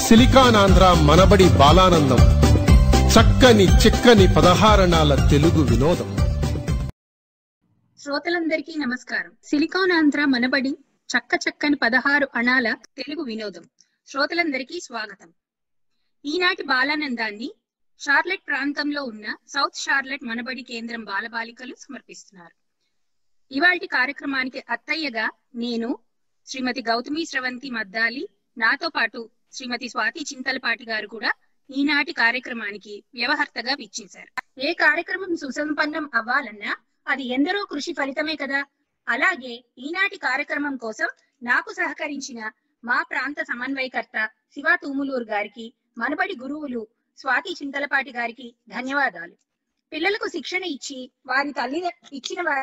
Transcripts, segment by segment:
సిలికానాంధ్ర మనబడి బాలానందం చక్కని చిక్కని పదహారణాల తెలుగు వినోదం శ్రోతలందరికీ నమస్కారం సిలికాన్ ఆంధ్ర మనబడి చక్క చక్కని పదహారు అణాల తెలుగు వినోదం శ్రోతలందరికీ స్వాగతం ఈనాటి బాలానందాన్ని షార్లెట్ ప్రాంతంలో ఉన్న సౌత్ షార్లెట్ మనబడి కేంద్రం బాలబాలికలు సమర్పిస్తున్నారు ఇవాల్టి కార్యక్రమానికి అత్తయ్యగా నేను శ్రీమతి గౌతమి స్రవంతి మద్దాలి నాతో పాటు శ్రీమతి స్వాతి చింతలపాటి గారు కూడా ఈనాటి కార్యక్రమానికి వ్యవహర్తగా విచ్చేశారు ఏ కార్యక్రమం సుసంపన్నం అవ్వాలన్నా అది ఎందరో కృషి ఫలితమే కదా అలాగే ఈనాటి కార్యక్రమం కోసం నాకు సహకరించిన మా ప్రాంత సమన్వయకర్త శివ తూములూరు గారికి మనబడి గురువులు స్వాతి చింతలపాటి గారికి ధన్యవాదాలు పిల్లలకు శిక్షణ ఇచ్చి వారి తల్లి ఇచ్చిన వారి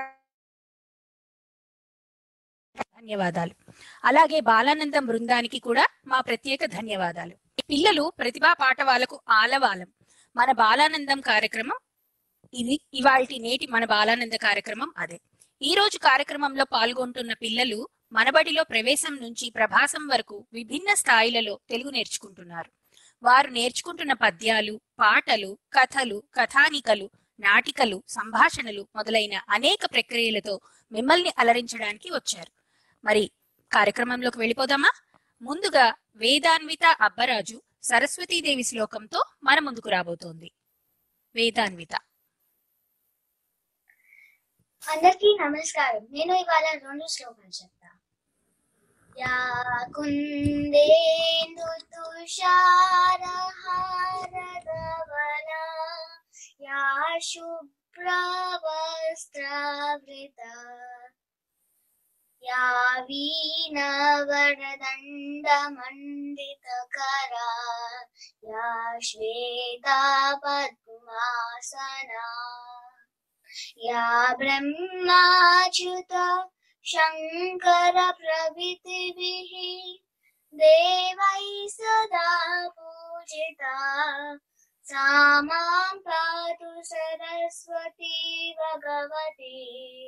ధన్యవాదాలు అలాగే బాలానందం బృందానికి కూడా మా ప్రత్యేక ధన్యవాదాలు పిల్లలు ప్రతిభా పాఠవాలకు ఆలవాలం మన బాలానందం కార్యక్రమం ఇది ఇవాల్టి నేటి మన బాలానంద కార్యక్రమం అదే ఈ రోజు కార్యక్రమంలో పాల్గొంటున్న పిల్లలు మనబడిలో ప్రవేశం నుంచి ప్రభాసం వరకు విభిన్న స్థాయిలలో తెలుగు నేర్చుకుంటున్నారు వారు నేర్చుకుంటున్న పద్యాలు పాటలు కథలు కథానికలు నాటికలు సంభాషణలు మొదలైన అనేక ప్రక్రియలతో మిమ్మల్ని అలరించడానికి వచ్చారు మరి కార్యక్రమంలోకి వెళ్ళిపోదామా ముందుగా వేదాన్విత అబ్బరాజు సరస్వతీదేవి శ్లోకంతో మన ముందుకు రాబోతోంది వేదాన్విత అందరికీ నమస్కారం నేను ఇవాళ రెండు శ్లోకాలు చెప్తా యా కుందేందు తుషారహారధవన యా శుభ్రవస్త్రావృత యా వీణవరదండమండితకరా యా శ్వేతా పద్మాసనా या ब्रह्माच्युत शङ्कर प्रभृतिभिः देवैः सदा पूजिता सा मां पातु सरस्वती भगवती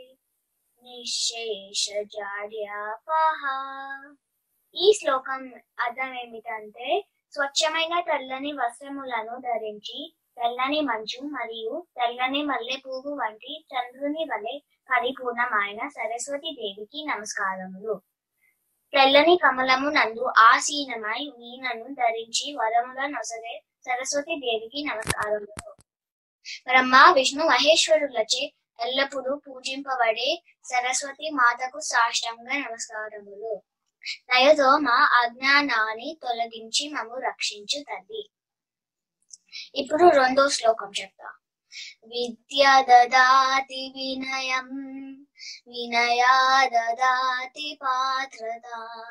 నిశ్శేషజాడ్యాపహ ఈ శ్లోకం అర్థం ఏమిటంటే స్వచ్ఛమైన తెల్లని వస్త్రములను ధరించి తెల్లని మంచు మరియు తెల్లని మల్లె పువ్వు వంటి చంద్రుని వలె పరిపూర్ణమైన సరస్వతి దేవికి నమస్కారములు తెల్లని కమలము నందు ఆసీనమై వీణను ధరించి వరముల నొసరే సరస్వతి దేవికి నమస్కారములు బ్రహ్మ విష్ణు మహేశ్వరులచే ఎల్లప్పుడూ పూజింపబడే సరస్వతి మాతకు సాష్టంగా నమస్కారములు దయతో మా అజ్ఞానాన్ని తొలగించి మమ్ము రక్షించు తల్లి ఇప్పుడు రెండో శ్లోకం చెప్తా విద్య దదాతి వినయం వినయా దదాతి పాత్రత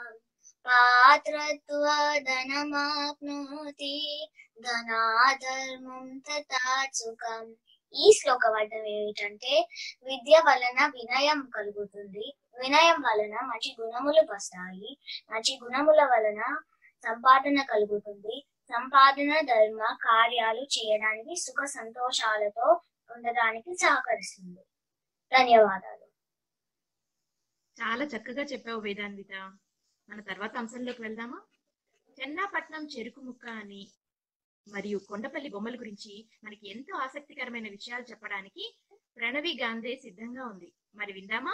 పాత్రత్వధనమాప్నోతి ధనాధర్మం తథా సుఖం ఈ శ్లోకం అర్థం ఏమిటంటే విద్య వలన వినయం కలుగుతుంది వినయం వలన మంచి గుణములు వస్తాయి మంచి గుణముల వలన సంపాదన కలుగుతుంది సంపాదన ధర్మ కార్యాలు చేయడానికి సుఖ సంతోషాలతో ఉండడానికి సహకరిస్తుంది ధన్యవాదాలు చాలా చక్కగా చెప్పావు వేదాన్విత మన తర్వాత అంశంలోకి వెళ్దామా చెన్నాపట్నం చెరుకు ముక్క అని మరియు కొండపల్లి బొమ్మల గురించి మనకి ఎంతో ఆసక్తికరమైన విషయాలు చెప్పడానికి ప్రణవి గాంధే సిద్ధంగా ఉంది మరి విందామా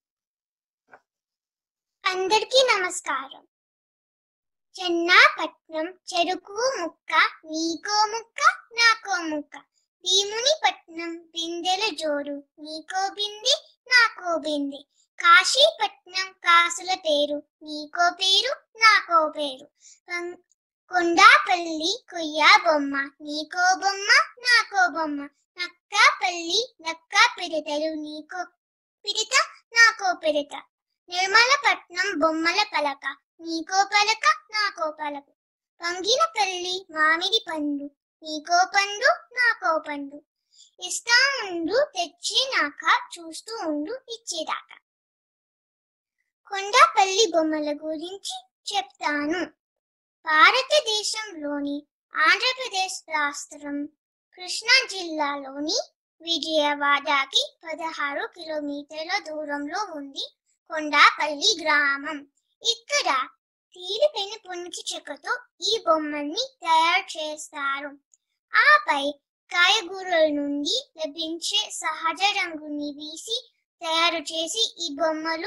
అందరికీ నమస్కారం చెన్నాపట్నం చెరుకు ముక్క నీకో ముక్క నాకో ముక్క భీముని పట్నం బిందెల జోరు నీకో బింది నాకో బింది కాశీపట్నం కాసుల పేరు నీకో పేరు నాకో పేరు కం- కొండాపల్లి కొయ్య బొమ్మ నీకో బొమ్మ నాకో బొమ్మ నక్కపల్లి నక్క పిడతలు నీకో పిడిత నాకో పిడిత నిర్మలపట్నం బొమ్మల పలక నీకో పలక నాకో పలక పంగినపల్లి మామిడి పండు నీకో పండు నాకో పండు ఇస్తా ఉండు తెచ్చినాక చూస్తూ ఉండు ఇచ్చేదాకా కొండపల్లి బొమ్మల గురించి చెప్తాను భారతదేశంలోని ఆంధ్రప్రదేశ్ రాష్ట్రం కృష్ణా జిల్లాలోని విజయవాడకి పదహారు కిలోమీటర్ల దూరంలో ఉంది కొండాపల్లి గ్రామం ఇక్కడ తీరిపోయిన పొనికి చెక్కతో ఈ బొమ్మల్ని తయారు చేస్తారు ఆపై కాయగూరల నుండి లభించే సహజ రంగుని వీసి తయారు చేసి ఈ బొమ్మలు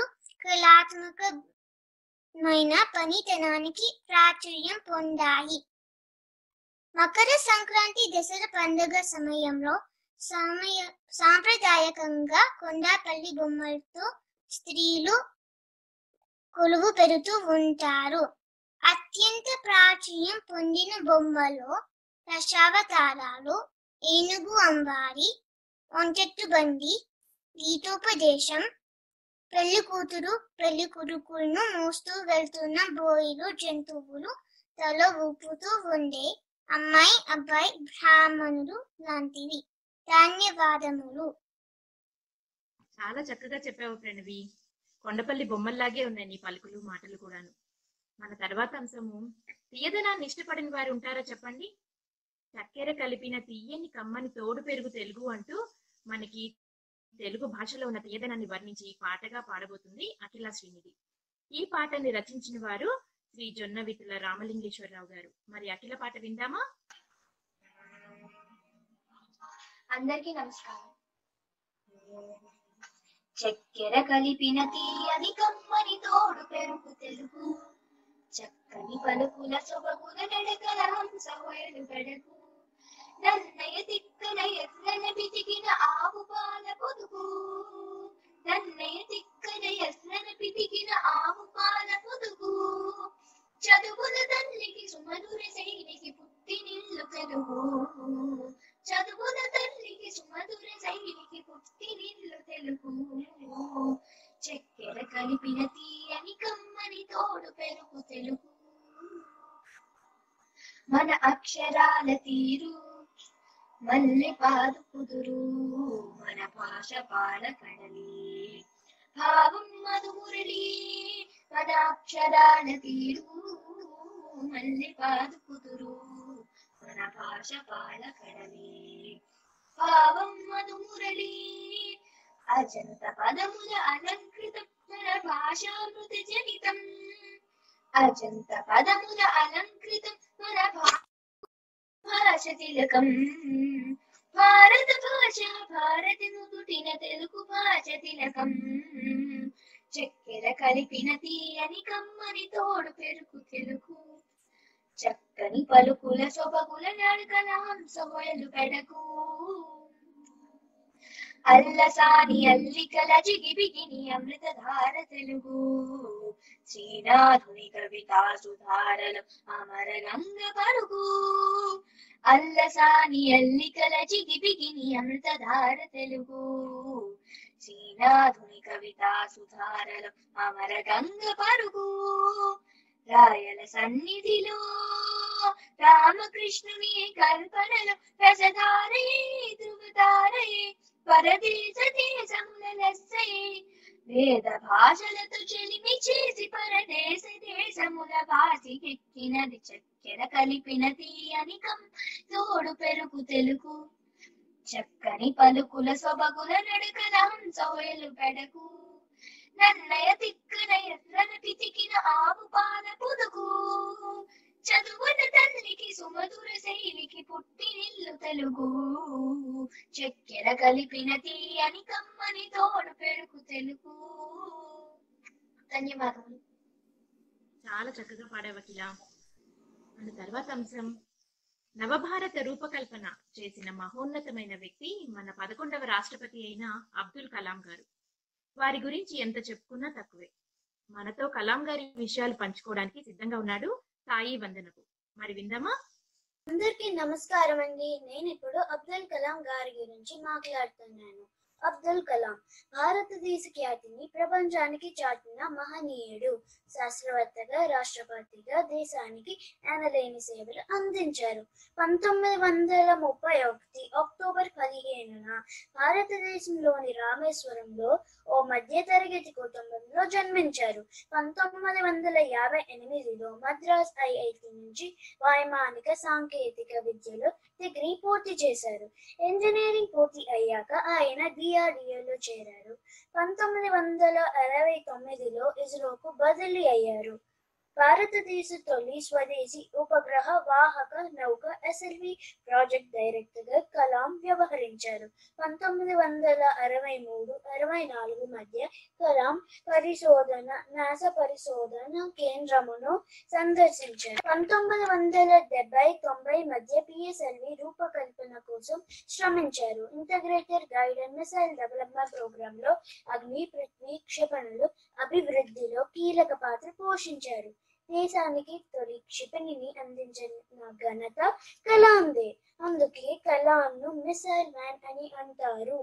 కళాత్మకమైన పనితనానికి ప్రాచుర్యం పొందాయి మకర సంక్రాంతి దసరా పండుగ సమయంలో సమయ సాంప్రదాయకంగా కొండాపల్లి బొమ్మలతో స్త్రీలు కొలువు పెడుతూ ఉంటారు అత్యంత ప్రాచుర్యం పొందిన బొమ్మలో దశావతారాలు ఏనుగు అంబారి ఒంటెట్టు బండి గీతోపదేశం పెళ్లి కూతురు పెళ్లి కొడుకులను మోస్తూ వెళ్తున్న బోయిలు జంతువులు తల ఊపుతూ ఉండే అమ్మాయి అబ్బాయి బ్రాహ్మణులు లాంటివి ధన్యవాదములు చాలా చక్కగా చెప్పావు ప్రణవి కొండపల్లి బొమ్మల్లాగే ఉన్నాయి నీ పలుకులు మాటలు కూడాను మన తర్వాత అంశము తీయదనాన్ని ఇష్టపడిన వారు ఉంటారా చెప్పండి చక్కెర కలిపిన తీయని కమ్మని తోడు పెరుగు తెలుగు అంటూ మనకి తెలుగు భాషలో ఉన్న తీయదనాన్ని వర్ణించి పాటగా పాడబోతుంది అఖిల శ్రీనిధి ఈ పాటని రచించిన వారు శ్రీ జొన్న వితుల రామలింగేశ్వరరావు గారు మరి అఖిల పాట విందామా అందరికీ నమస్కారం చక్కెర కలిపిన తీయని కమ్మని తోడు పెరుగు తెలుగు చక్కని పలుకుల సొబగుల నడకల హంస హోయలు గడకు నన్నయ తిక్కన ఎర్రన పితికిన ఆవు పాల పొదుగు నన్నయ తిక్కన ఎర్రన పితికిన ఆవు పాల పొదుగు చదువుల తల్లికి సుమధుర శైలికి పుట్టి నిల్లు తెలుగు చదువుల తల్లికి సుమధుర శైలికి పుట్టి నిల్లు తెలుగు చక్కెర కలిపిన తీయని కమ్మని తోడు పెరుగు తెలుగు మన అక్షరాల తీరు మల్లె పాదు కుదురు మన భాష పాల కడలి భావం మధుమురళి మన అక్షరాల తీరు మల్లె పాదు కుదురు మన భాష పాల కడలి భావం మధుమురళి అజంత పదముల అలంకృతం మన భాషామృత జనితం అజంత పదముల అలంకృతం మన భా- భాష తిలకం భారత భాష భారతము పుట్టిన తెలుగు భాష తిలకం చక్కెర కలిపిన తీయని కమ్మని తోడు పెరుగు తెలుగు చక్కని పలుకుల సొబగుల నడకల హంస మొయలు పెడకు అల్లసాని అల్లికల జిగిబిగిని అమృతధార తెలుగు శ్రీనాథుని కవితా సుధారలు అమర గంగ పరుగు అల్లసాని అల్లికల జిగిబిగిని అమృతధార తెలుగు శ్రీనాథుని కవితా సుధారలు అమర గంగ పరుగు రాయల సన్నిధిలో రామకృష్ణుని కల్పనలు రసధారయే ధృవతారయే పరదేశ దేశముల లెస్సయే వేద భాషలతో చెలిమి చేసి పరదేశ దేశముల భాషకెక్కినది చక్కెర కలిపిన తీయని కం తోడు పెరుగు తెలుగు చక్కని పలుకుల సొబగుల నడకల హంసోయలు పెడకు నన్నయ తిక్కన ఎర్రన పితికిన ఆవు పాల పొదుగు చదువున తల్లికి సుమధుర శైలికి పుట్టి నిల్లు తెలుగు చక్కెర కలిపిన తీయని కమ్మని తోడు పెరుగు తెలుగు ధన్యవాదములు చాలా చక్కగా పాడావు అఖిల మన తర్వాత అంశం నవభారత రూపకల్పన చేసిన మహోన్నతమైన వ్యక్తి మన పదకొండవ రాష్ట్రపతి అయిన అబ్దుల్ కలాం గారు వారి గురించి ఎంత చెప్పుకున్నా తక్కువే మనతో కలాం గారి విషయాలు పంచుకోవడానికి సిద్ధంగా ఉన్నాడు సాయి వందనకు మరి విందామా అందరికీ నమస్కారం అండి నేను ఇప్పుడు అబ్దుల్ కలాం గారి గురించి మాట్లాడుతున్నాను అబ్దుల్ కలాం భారతదేశ ఖ్యాతిని ప్రపంచానికి చాటిన మహనీయుడు శాస్త్రవేత్తగా రాష్ట్రపతిగా దేశానికి ఎనలేని సేవలు అందించారు పంతొమ్మిది వందల ముప్పై ఒకటి అక్టోబర్ పదిహేనున భారతదేశంలోని రామేశ్వరంలో ఓ మధ్యతరగతి కుటుంబంలో జన్మించారు పంతొమ్మిది వందల యాభై ఎనిమిదిలో మద్రాస్ ఐఐటి నుంచి వైమానిక సాంకేతిక విద్యలో డిగ్రీ పూర్తి చేశారు ఇంజనీరింగ్ పూర్తి అయ్యాక ఆయన డిఆర్డిఓలో చేరారు పంతొమ్మిది వందల అరవై తొమ్మిదిలో ఇస్రోకు బదిలీ అయ్యారు భారతదేశ తొలి స్వదేశీ ఉపగ్రహ వాహక నౌక ఎస్ఎల్వి ప్రాజెక్ట్ డైరెక్టర్ గా కలాం వ్యవహరించారు పంతొమ్మిది వందల అరవై మూడు అరవై నాలుగు మధ్య కలాం పరిశోధన నాసా పరిశోధన కేంద్రమును సందర్శించారు పంతొమ్మిది వందల డెబ్బై తొంభై మధ్య పిఎస్ఎల్వి రూపకల్పన కోసం శ్రమించారు integrated guide and missile development programme లో అగ్ని పృథ్వీ క్షిపణులు అభివృద్ధిలో కీలక పాత్ర పోషించారు దేశానికి తొలి క్షిపణిని అందించిన ఘనత కలాందే అందుకే కలాంను మిసైల్ మ్యాన్ అని అంటారు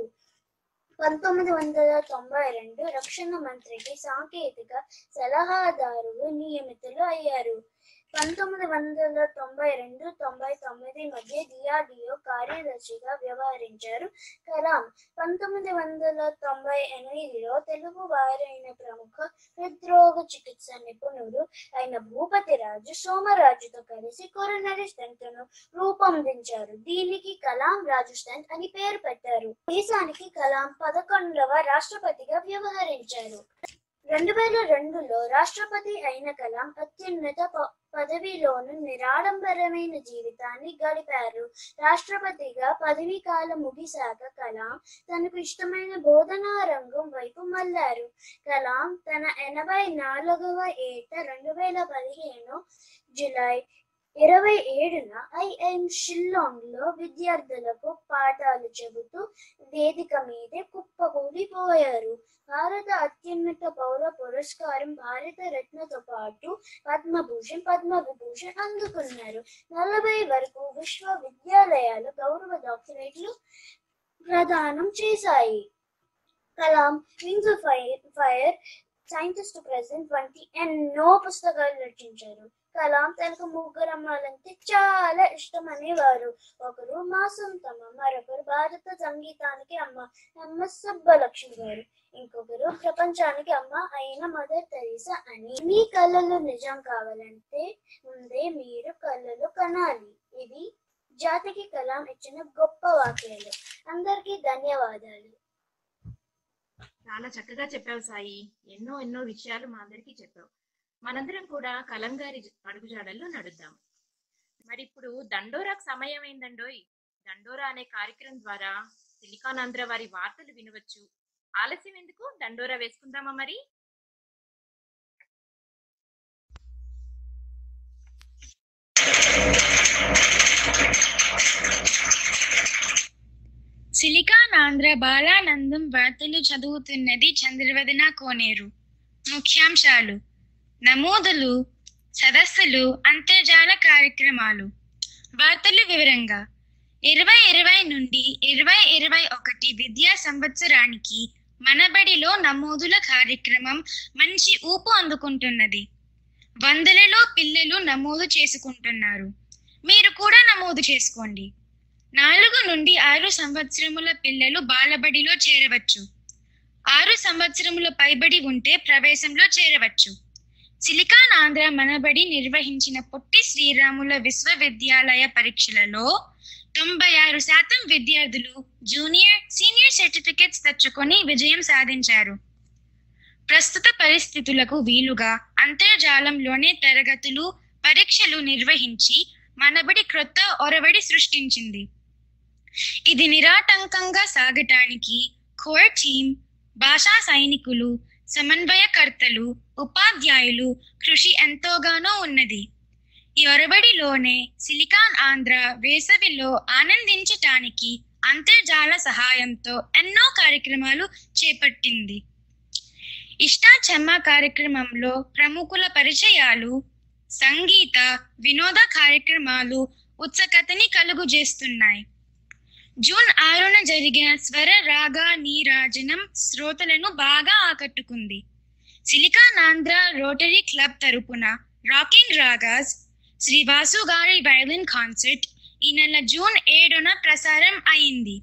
పంతొమ్మిది వందల తొంభై రెండు రక్షణ మంత్రికి సాంకేతిక సలహాదారులు నియమితులు అయ్యారు పంతొమ్మిది వందల తొంభై రెండు తొంభై తొమ్మిది మధ్య డిఆర్డిఓ కార్యదర్శిగా వ్యవహరించారు కలాం పంతొమ్మిది వందల తొంభై ఎనిమిదిలో తెలుగు వారైన ప్రముఖ హృద్రోగ చికిత్స నిపుణుడు అయిన భూపతి రాజు సోమరాజుతో కలిసి కొరనరీ స్టెంట్ ను రూపొందించారు దీనికి కలాం రాజు స్టెంట్ అని పేరు పెట్టారు దేశానికి కలాం పదకొండవ రాష్ట్రపతిగా వ్యవహరించారు రెండు వేల రెండులో రాష్ట్రపతి అయిన కలాం అత్యున్నత ప- పదవిలోను నిరాడంబరమైన జీవితాన్ని గడిపారు రాష్ట్రపతిగా పదవీ కాలం ముగిశాక కలాం తనకు ఇష్టమైన బోధనా రంగం వైపు మళ్లారు కలాం తన ఎనభై నాలుగవ ఏట రెండు వేల పదిహేను జులై ఇరవై ఏడున ఐఎం షిల్లాంగ్ లో విద్యార్థులకు పాఠాలు చెబుతూ వేదిక మీదే కుప్పకూలిపోయారు భారత అత్యున్నత పౌర పురస్కారం భారత రత్నతో పాటు పద్మభూషణ్ పద్మవిభూషణ్ అందుకున్నారు నలభై వరకు విశ్వవిద్యాలయాలు గౌరవ డాక్టరేట్లు ప్రదానం చేశాయి Kalam wings of fire fire scientist president వంటి ఎన్నో పుస్తకాలు రచించారు కలాం తనకు ముగ్గురు అమ్మాలంటే చాలా ఇష్టం అనేవారు ఒకరు మా సొంతమ్మ మరొకరు భారత సంగీతానికి అమ్మ అమ్మ సుబ్బలక్ష్మి గారు ఇంకొకరు ప్రపంచానికి అమ్మ అయిన మదర్ తెరీసా అని మీ కళ్ళలు నిజం కావాలంటే ముందే మీరు కళ్ళలు కనాలి ఇవి జాతికి కలాం ఇచ్చిన గొప్ప వాక్యాలు అందరికీ ధన్యవాదాలు చాలా చక్కగా చెప్పావు సాయి ఎన్నో ఎన్నో విషయాలు మా అందరికీ చెప్పావు మనందరం కూడా కలంగారి అడుగుజాడల్లో నడుద్దాం మరి ఇప్పుడు దండోరాకు సమయం అయిందండోయ్ దండోరా అనే కార్యక్రమం ద్వారా సిలికాన్ ఆంధ్ర వారి వార్తలు వినవచ్చు ఆలస్యం ఎందుకు దండోరా వేసుకుందామా మరి సిలికాన్ ఆంధ్ర బాలానందం వార్తలు చదువుతున్నది చంద్రవదన కోనేరు ముఖ్యాంశాలు నమోదులు సదస్సులు అంతర్జాల కార్యక్రమాలు వార్తలు వివరంగా ఇరవై ఇరవై నుండి ఇరవై ఇరవై ఒకటి విద్యా సంవత్సరానికి మనబడిలో నమోదుల కార్యక్రమం మంచి ఊపు అందుకుంటున్నది వందలలో పిల్లలు నమోదు చేసుకుంటున్నారు మీరు కూడా నమోదు చేసుకోండి నాలుగు నుండి ఆరు సంవత్సరముల పిల్లలు బాలబడిలో చేరవచ్చు ఆరు సంవత్సరముల పైబడి ఉంటే ప్రవేశంలో చేరవచ్చు సిలికాన్ ఆంధ్ర మనబడి నిర్వహించిన పొట్టి శ్రీరాముల విశ్వవిద్యాలయ పరీక్షలలో తొంభై ఆరు శాతం విద్యార్థులు జూనియర్ సీనియర్ సర్టిఫికెట్స్ తెచ్చుకొని విజయం సాధించారు ప్రస్తుత పరిస్థితులకు వీలుగా అంతర్జాలంలోనే తరగతులు పరీక్షలు నిర్వహించి మనబడి క్రొత్త ఒరవడి సృష్టించింది ఇది నిరాటంకంగా సాగటానికి కోర్ టీం భాషా సైనికులు సమన్వయకర్తలు ఉపాధ్యాయులు కృషి ఎంతోగానో ఉన్నది ఈ ఒరబడిలోనే సిలికాన్ ఆంధ్ర వేసవిలో ఆనందించటానికి అంతర్జాల సహాయంతో ఎన్నో కార్యక్రమాలు చేపట్టింది ఇష్టా చెమ్మ కార్యక్రమంలో ప్రముఖుల పరిచయాలు సంగీత వినోద కార్యక్రమాలు ఉత్సుకతని కలుగు చేస్తున్నాయి జూన్ ఆరున జరిగిన స్వర రాగా నీరాజనం శ్రోతలను బాగా ఆకట్టుకుంది సిలికాన్ ఆంధ్ర రోటరీ క్లబ్ తరపున రాకింగ్ రాగాస్ శ్రీ వాసు గారి వైలిన్ కాన్సర్ట్ ఈ నెల జూన్ ఏడున ప్రసారం అయింది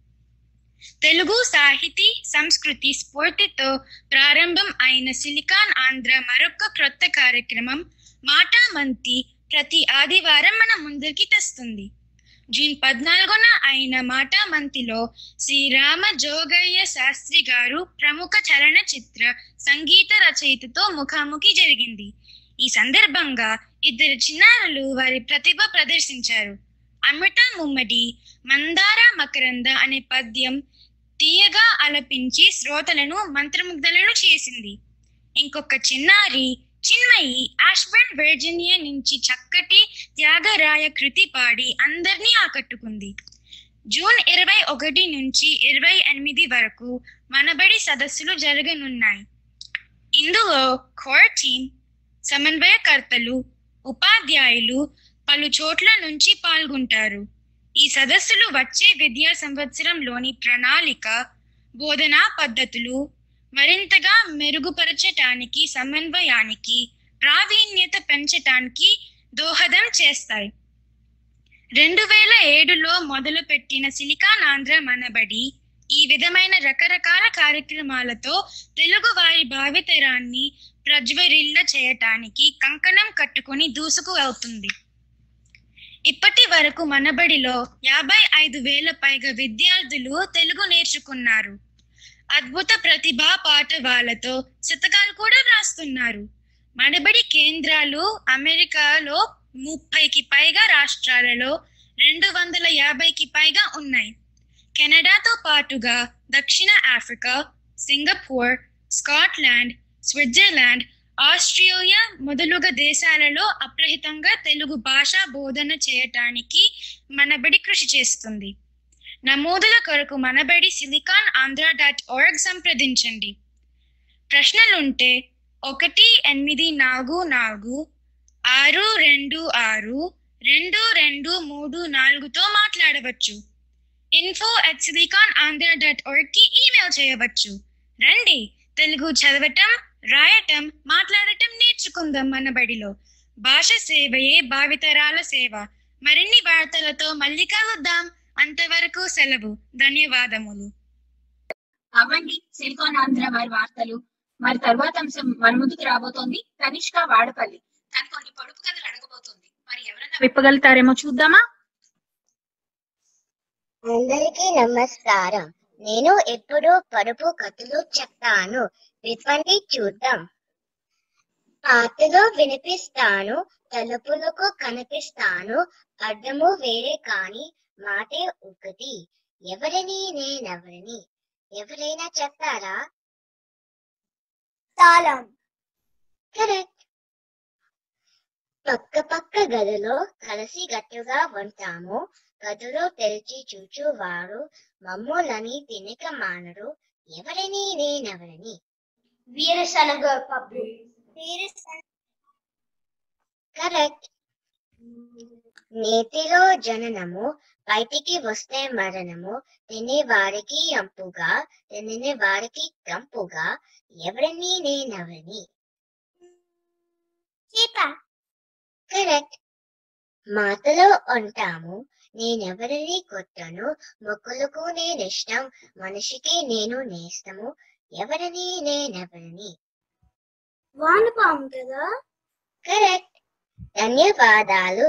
తెలుగు సాహితీ సంస్కృతి స్ఫూర్తితో ప్రారంభం అయిన సిలికాన్ ఆంధ్ర మరొక క్రొత్త కార్యక్రమం మాటా మంతి ప్రతి ఆదివారం మన ముందరికి తెస్తుంది జూన్ పద్నాలుగున అయిన మాటా మంతిలో శ్రీరామ జోగయ్య శాస్త్రి గారు ప్రముఖ చలనచిత్ర సంగీత రచయితతో ముఖాముఖి జరిగింది ఈ సందర్భంగా ఇద్దరు చిన్నారులు వారి ప్రతిభ ప్రదర్శించారు అమృత ముమ్మడి మందార మకరంద అనే పద్యం తీయగా ఆలపించి శ్రోతలను మంత్రముగ్ధులను చేసింది ఇంకొక చిన్నారి చిన్మయి ఆష్బర్న్ వర్జీనియా నుంచి చక్కటి త్యాగరాయ కృతి పాడి అందరినీ ఆకట్టుకుంది జూన్ ఇరవై ఒకటి నుంచి ఇరవై ఎనిమిది వరకు మనబడి సదస్సులు జరగనున్నాయి ఇందులో కోర్ టీం సమన్వయకర్తలు ఉపాధ్యాయులు పలు చోట్ల నుంచి పాల్గొంటారు ఈ సదస్సులు వచ్చే విద్యా సంవత్సరంలోని ప్రణాళిక బోధనా పద్ధతులు మరింతగా మెరుగుపరచటానికి సమన్వయానికి ప్రావీణ్యత పెంచటానికి దోహదం చేస్తాయి రెండు వేల ఏడులో మొదలుపెట్టిన సిలికాన్ ఆంధ్ర మనబడి ఈ విధమైన రకరకాల కార్యక్రమాలతో తెలుగు వారి భావితరాన్ని ప్రజ్వరిల్ల చేయటానికి కంకణం కట్టుకొని దూసుకు వెళ్తుంది ఇప్పటి వరకు మనబడిలో యాభై ఐదు వేల పైగా విద్యార్థులు తెలుగు నేర్చుకున్నారు అద్భుత ప్రతిభా పాఠవాలతో శతకాలు కూడా వ్రాస్తున్నారు మనబడి కేంద్రాలు అమెరికాలో ముప్పైకి పైగా రాష్ట్రాలలో రెండు వందల యాభైకి పైగా ఉన్నాయి కెనడాతో పాటుగా దక్షిణ Africa Singapore Scotland Switzerland Australia మొదలుగా దేశాలలో అప్రహితంగా తెలుగు భాష బోధన చేయటానికి మనబడి కృషి చేస్తుంది నమోదుల కొరకు మనబడి సిలికాన్ ఆంధ్ర డాట్ org సంప్రదించండి ప్రశ్నలుంటే ఒకటి ఎనిమిది నాలుగు నాలుగు ఆరు రెండు ఆరు రెండు రెండు మూడు నాలుగుతో మాట్లాడవచ్చు info at Silicon Andhra dot కి ఈమెయిల్ చేయవచ్చు రండి తెలుగు చదవటం రాయటం మాట్లాడటం నేర్చుకుందాం మన బడిలో భాష సేవయే భావితరాల సేవ మరిన్ని వార్తలతో మళ్ళీ కలుద్దాం అంతవరకు సెలవు ధన్యవాదములు అవ్వండి సిలికాన్ ఆంధ్ర వారి వార్తలు మరి తర్వాత అంశం మన ముందుకు రాబోతోంది తనిష్క వాడపల్లి తను కొన్ని పొడుపు కథలు అడగబోతోంది మరి ఎవరైనా విప్పగలుగుతారేమో చూద్దామా అందరికీ నమస్కారం నేను ఎప్పుడు పరుపు కథలు చెప్తాను విప్పండి చూద్దాం పాటలో వినిపిస్తాను తలుపులకు కనిపిస్తాను అర్థము వేరే కాని మాటే ఒకటి ఎవరిని నేనెవరిని ఎవరైనా చెప్తారా తాళం కరెక్ట్ పక్క పక్క గదిలో కలిసి గట్టుగా ఉంటాము గదిలో తెరిచి చూచువారు మమ్ములని తినక మానరు ఎవరిని నేనెవరిని వీరశనగ పప్పు కరెక్ట్ నేతిలో జననము బయటికి వస్తే మరణము తినే వారికి అంపుగా తినని వారికి కంపుగా ఎవరిని నేనెవరిని కరెక్ట్ మాటలో ఉంటాము నేనెవరిని కొట్టను మొక్కులకు నేనిష్టం మనిషికి నేను నేస్తము ఎవరిని నేనెవరిని వానపాము కదా కరెక్ట్ ధన్యవాదాలు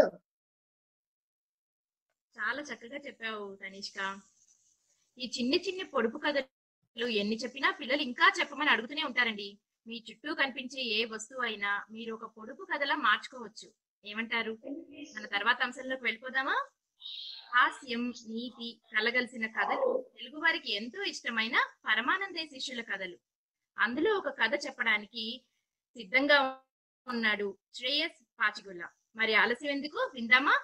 చాలా చక్కగా చెప్పావు తనిష్క ఈ చిన్ని చిన్ని పొడుపు కథలు ఎన్ని చెప్పినా పిల్లలు ఇంకా చెప్పమని అడుగుతూనే ఉంటారండి మీ చుట్టూ కనిపించే ఏ వస్తువు అయినా మీరు ఒక పొడుపు కథలా మార్చుకోవచ్చు ఏమంటారు మన తర్వాత అంశంలోకి వెళ్ళిపోదామా హాస్యం నీతి కలగలిసిన కథలు తెలుగు వారికి ఎంతో ఇష్టమైన పరమానందే శిష్యుల కథలు అందులో ఒక కథ చెప్పడానికి సిద్ధంగా ఉన్నాడు శ్రేయస్ పాచిగుల్ల మరి ఆలస్యం ఎందుకు విందామా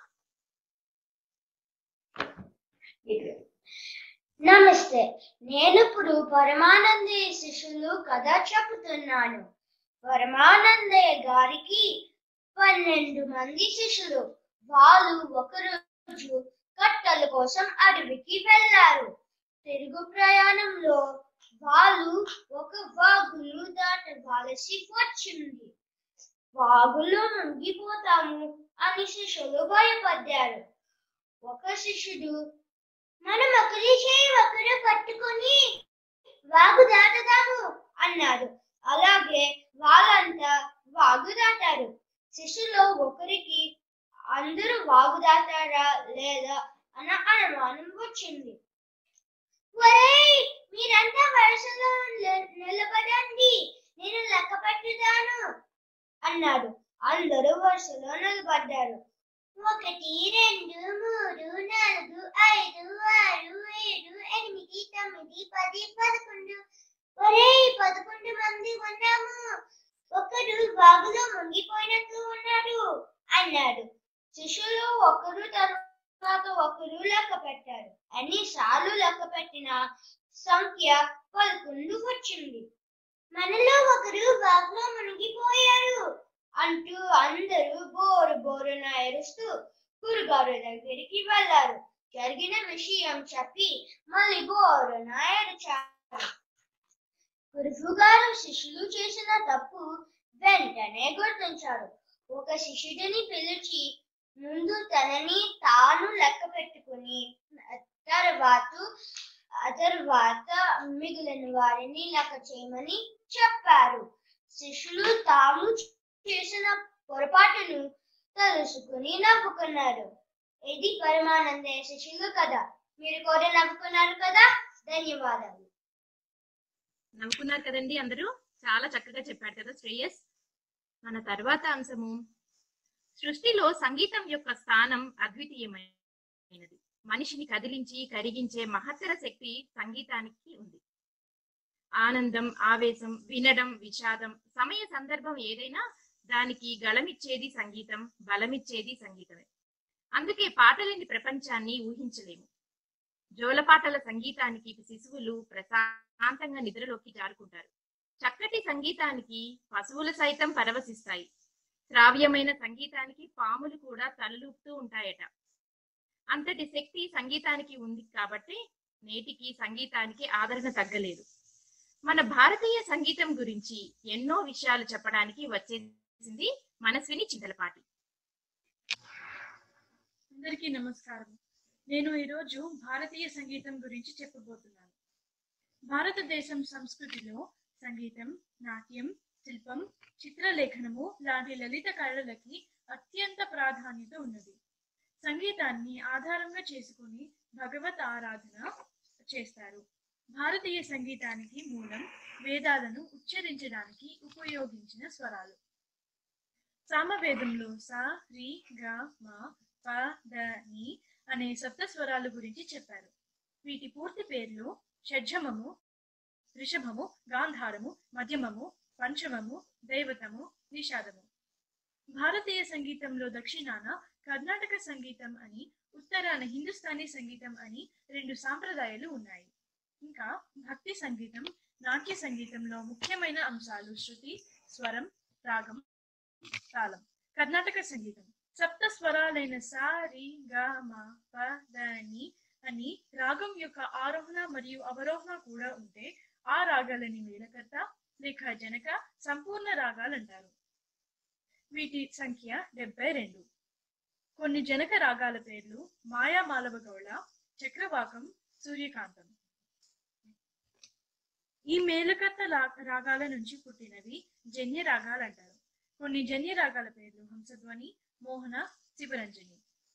నమస్తే నేను ఇప్పుడు పరమానందే శిష్యులు కథ చెబుతున్నాను పరమానందే గారికి పన్నెండు మంది శిష్యులు వాళ్ళు ఒకరోజు కట్టల కోసం అడవికి వెళ్ళారు తిరుగు ప్రయాణంలో వాళ్ళు ఒక వాగును దాటవలసి వచ్చింది వాగులో మునిగిపోతాము అని శిష్యులు భయపడ్డారు ఒక శిష్యుడు మనం ఒకరి చేయి ఒకరు పట్టుకొని వాగు దాటుదాము అన్నారు అలాగే వాళ్ళంతా వాగు దాటారు శిష్యులో ఒకరికి అందరూ వాగు దాటారా లేదా అన్న అనుమానం వచ్చింది ఒరేయ్ మీరంతా వరుసలో నిల- నిలబడండి నేను లెక్క పెట్టుతాను అన్నాడు అందరూ వరుసలో నిలబడ్డారు ఒకటి రెండు మూడు నాలుగు ఐదు ఆరు ఏడు ఎనిమిది తొమ్మిది పది పదకొండు ఒరే పదకొండు మంది ఉన్నాము ఒకడు వాగులో మునిగిపోయినట్లు ఉన్నాడు అన్నాడు శిష్యులు ఒకరు తర్వాత ఒకరు లెక్క పెట్టారు ఎన్నిసార్లు లెక్క పెట్టిన సంఖ్య పదకొండు వచ్చింది మనలో ఒకరు వాగులో మునిగిపోయారు అంటూ అందరూ బోరు బోరున ఏడుస్తూ గురుగారు దగ్గరికి వెళ్ళారు జరిగిన విషయం చెప్పి మళ్ళీ బోరున ఏడ్చారు గురువు గారు శిష్యులు చేసిన తప్పు వెంటనే గుర్తించారు ఒక శిష్యుడిని పిలిచి ముందు తనని తాను లెక్క పెట్టుకుని తర్వాత ఆ తర్వాత మిగిలిన వారిని లెక్క చేయమని చెప్పారు శిష్యులు తాము చేసిన పొరపాటును తెలుసుకుని నవ్వుకున్నారు ఇది పరమానంద శిష్యులు కదా మీరు కూడా నవ్వుకున్నారు కదా ధన్యవాదాలు నవ్వుకున్నారు కదండి అందరూ చాలా చక్కగా చెప్పాడు కదా శ్రేయస్ మన తర్వాత అంశము సృష్టిలో సంగీతం యొక్క స్థానం అద్వితీయమైనది మనిషిని కదిలించి కరిగించే మహత్తర శక్తి సంగీతానికి ఉంది ఆనందం ఆవేశం వినడం విషాదం సమయ సందర్భం ఏదైనా దానికి గళమిచ్చేది సంగీతం బలమిచ్చేది సంగీతమే అందుకే పాటలేని ప్రపంచాన్ని ఊహించలేము జోలపాటల సంగీతానికి శిశువులు ప్రశాంతంగా నిద్రలోకి జారుకుంటారు చక్కటి సంగీతానికి పశువులు సైతం పరవశిస్తాయి శ్రావ్యమైన సంగీతానికి పాములు కూడా తలలూపుతూ ఉంటాయట అంతటి శక్తి సంగీతానికి ఉంది కాబట్టి నేటికి సంగీతానికి ఆదరణ తగ్గలేదు మన భారతీయ సంగీతం గురించి ఎన్నో విషయాలు చెప్పడానికి వచ్చేసింది మనస్విని చింతలపాటి అందరికీ నమస్కారం నేను ఈరోజు భారతీయ సంగీతం గురించి చెప్పబోతున్నాను భారతదేశం సంస్కృతిలో సంగీతం నాట్యం శిల్పం చిత్రలేఖనము లాంటి లలిత కళలకి అత్యంత ప్రాధాన్యత ఉన్నది సంగీతాన్ని ఆధారంగా చేసుకుని భగవత్ ఆరాధన చేస్తారు భారతీయ సంగీతానికి మూలం వేదాలను ఉచ్చరించడానికి ఉపయోగించిన స్వరాలు సామవేదంలో సా రి గ మ ప ద ని అనే సప్త స్వరాలు గురించి చెప్పారు వీటి పూర్తి పేర్లు షడ్జమము రిషభము గాంధారము మధ్యమము పంచమము దైవతము నిషాదము భారతీయ సంగీతంలో దక్షిణాన కర్ణాటక సంగీతం అని ఉత్తరాన హిందుస్థానీ సంగీతం అని రెండు సాంప్రదాయాలు ఉన్నాయి ఇంకా భక్తి సంగీతం నాట్య సంగీతంలో ముఖ్యమైన అంశాలు శృతి స్వరం రాగం తాళం కర్ణాటక సంగీతం సప్త స్వరాలైన సా రి గ మ ప ద ని అని రాగం యొక్క ఆరోహణ మరియు అవరోహణ కూడా ఉంటే ఆ రాగాలని మేళకర్త లేక జనక సంపూర్ణ రాగాలు అంటారు వీటి సంఖ్య డెబ్బై రెండు కొన్ని జనక రాగాల పేర్లు మాయా మాలవ గౌళ చక్రవాకం సూర్యకాంతం ఈ మేళకర్త లా- రాగాల నుంచి పుట్టినవి జన్య రాగాలు అంటారు కొన్ని జన్య రాగాల పేర్లు హంసధ్వని మోహన శివరంజని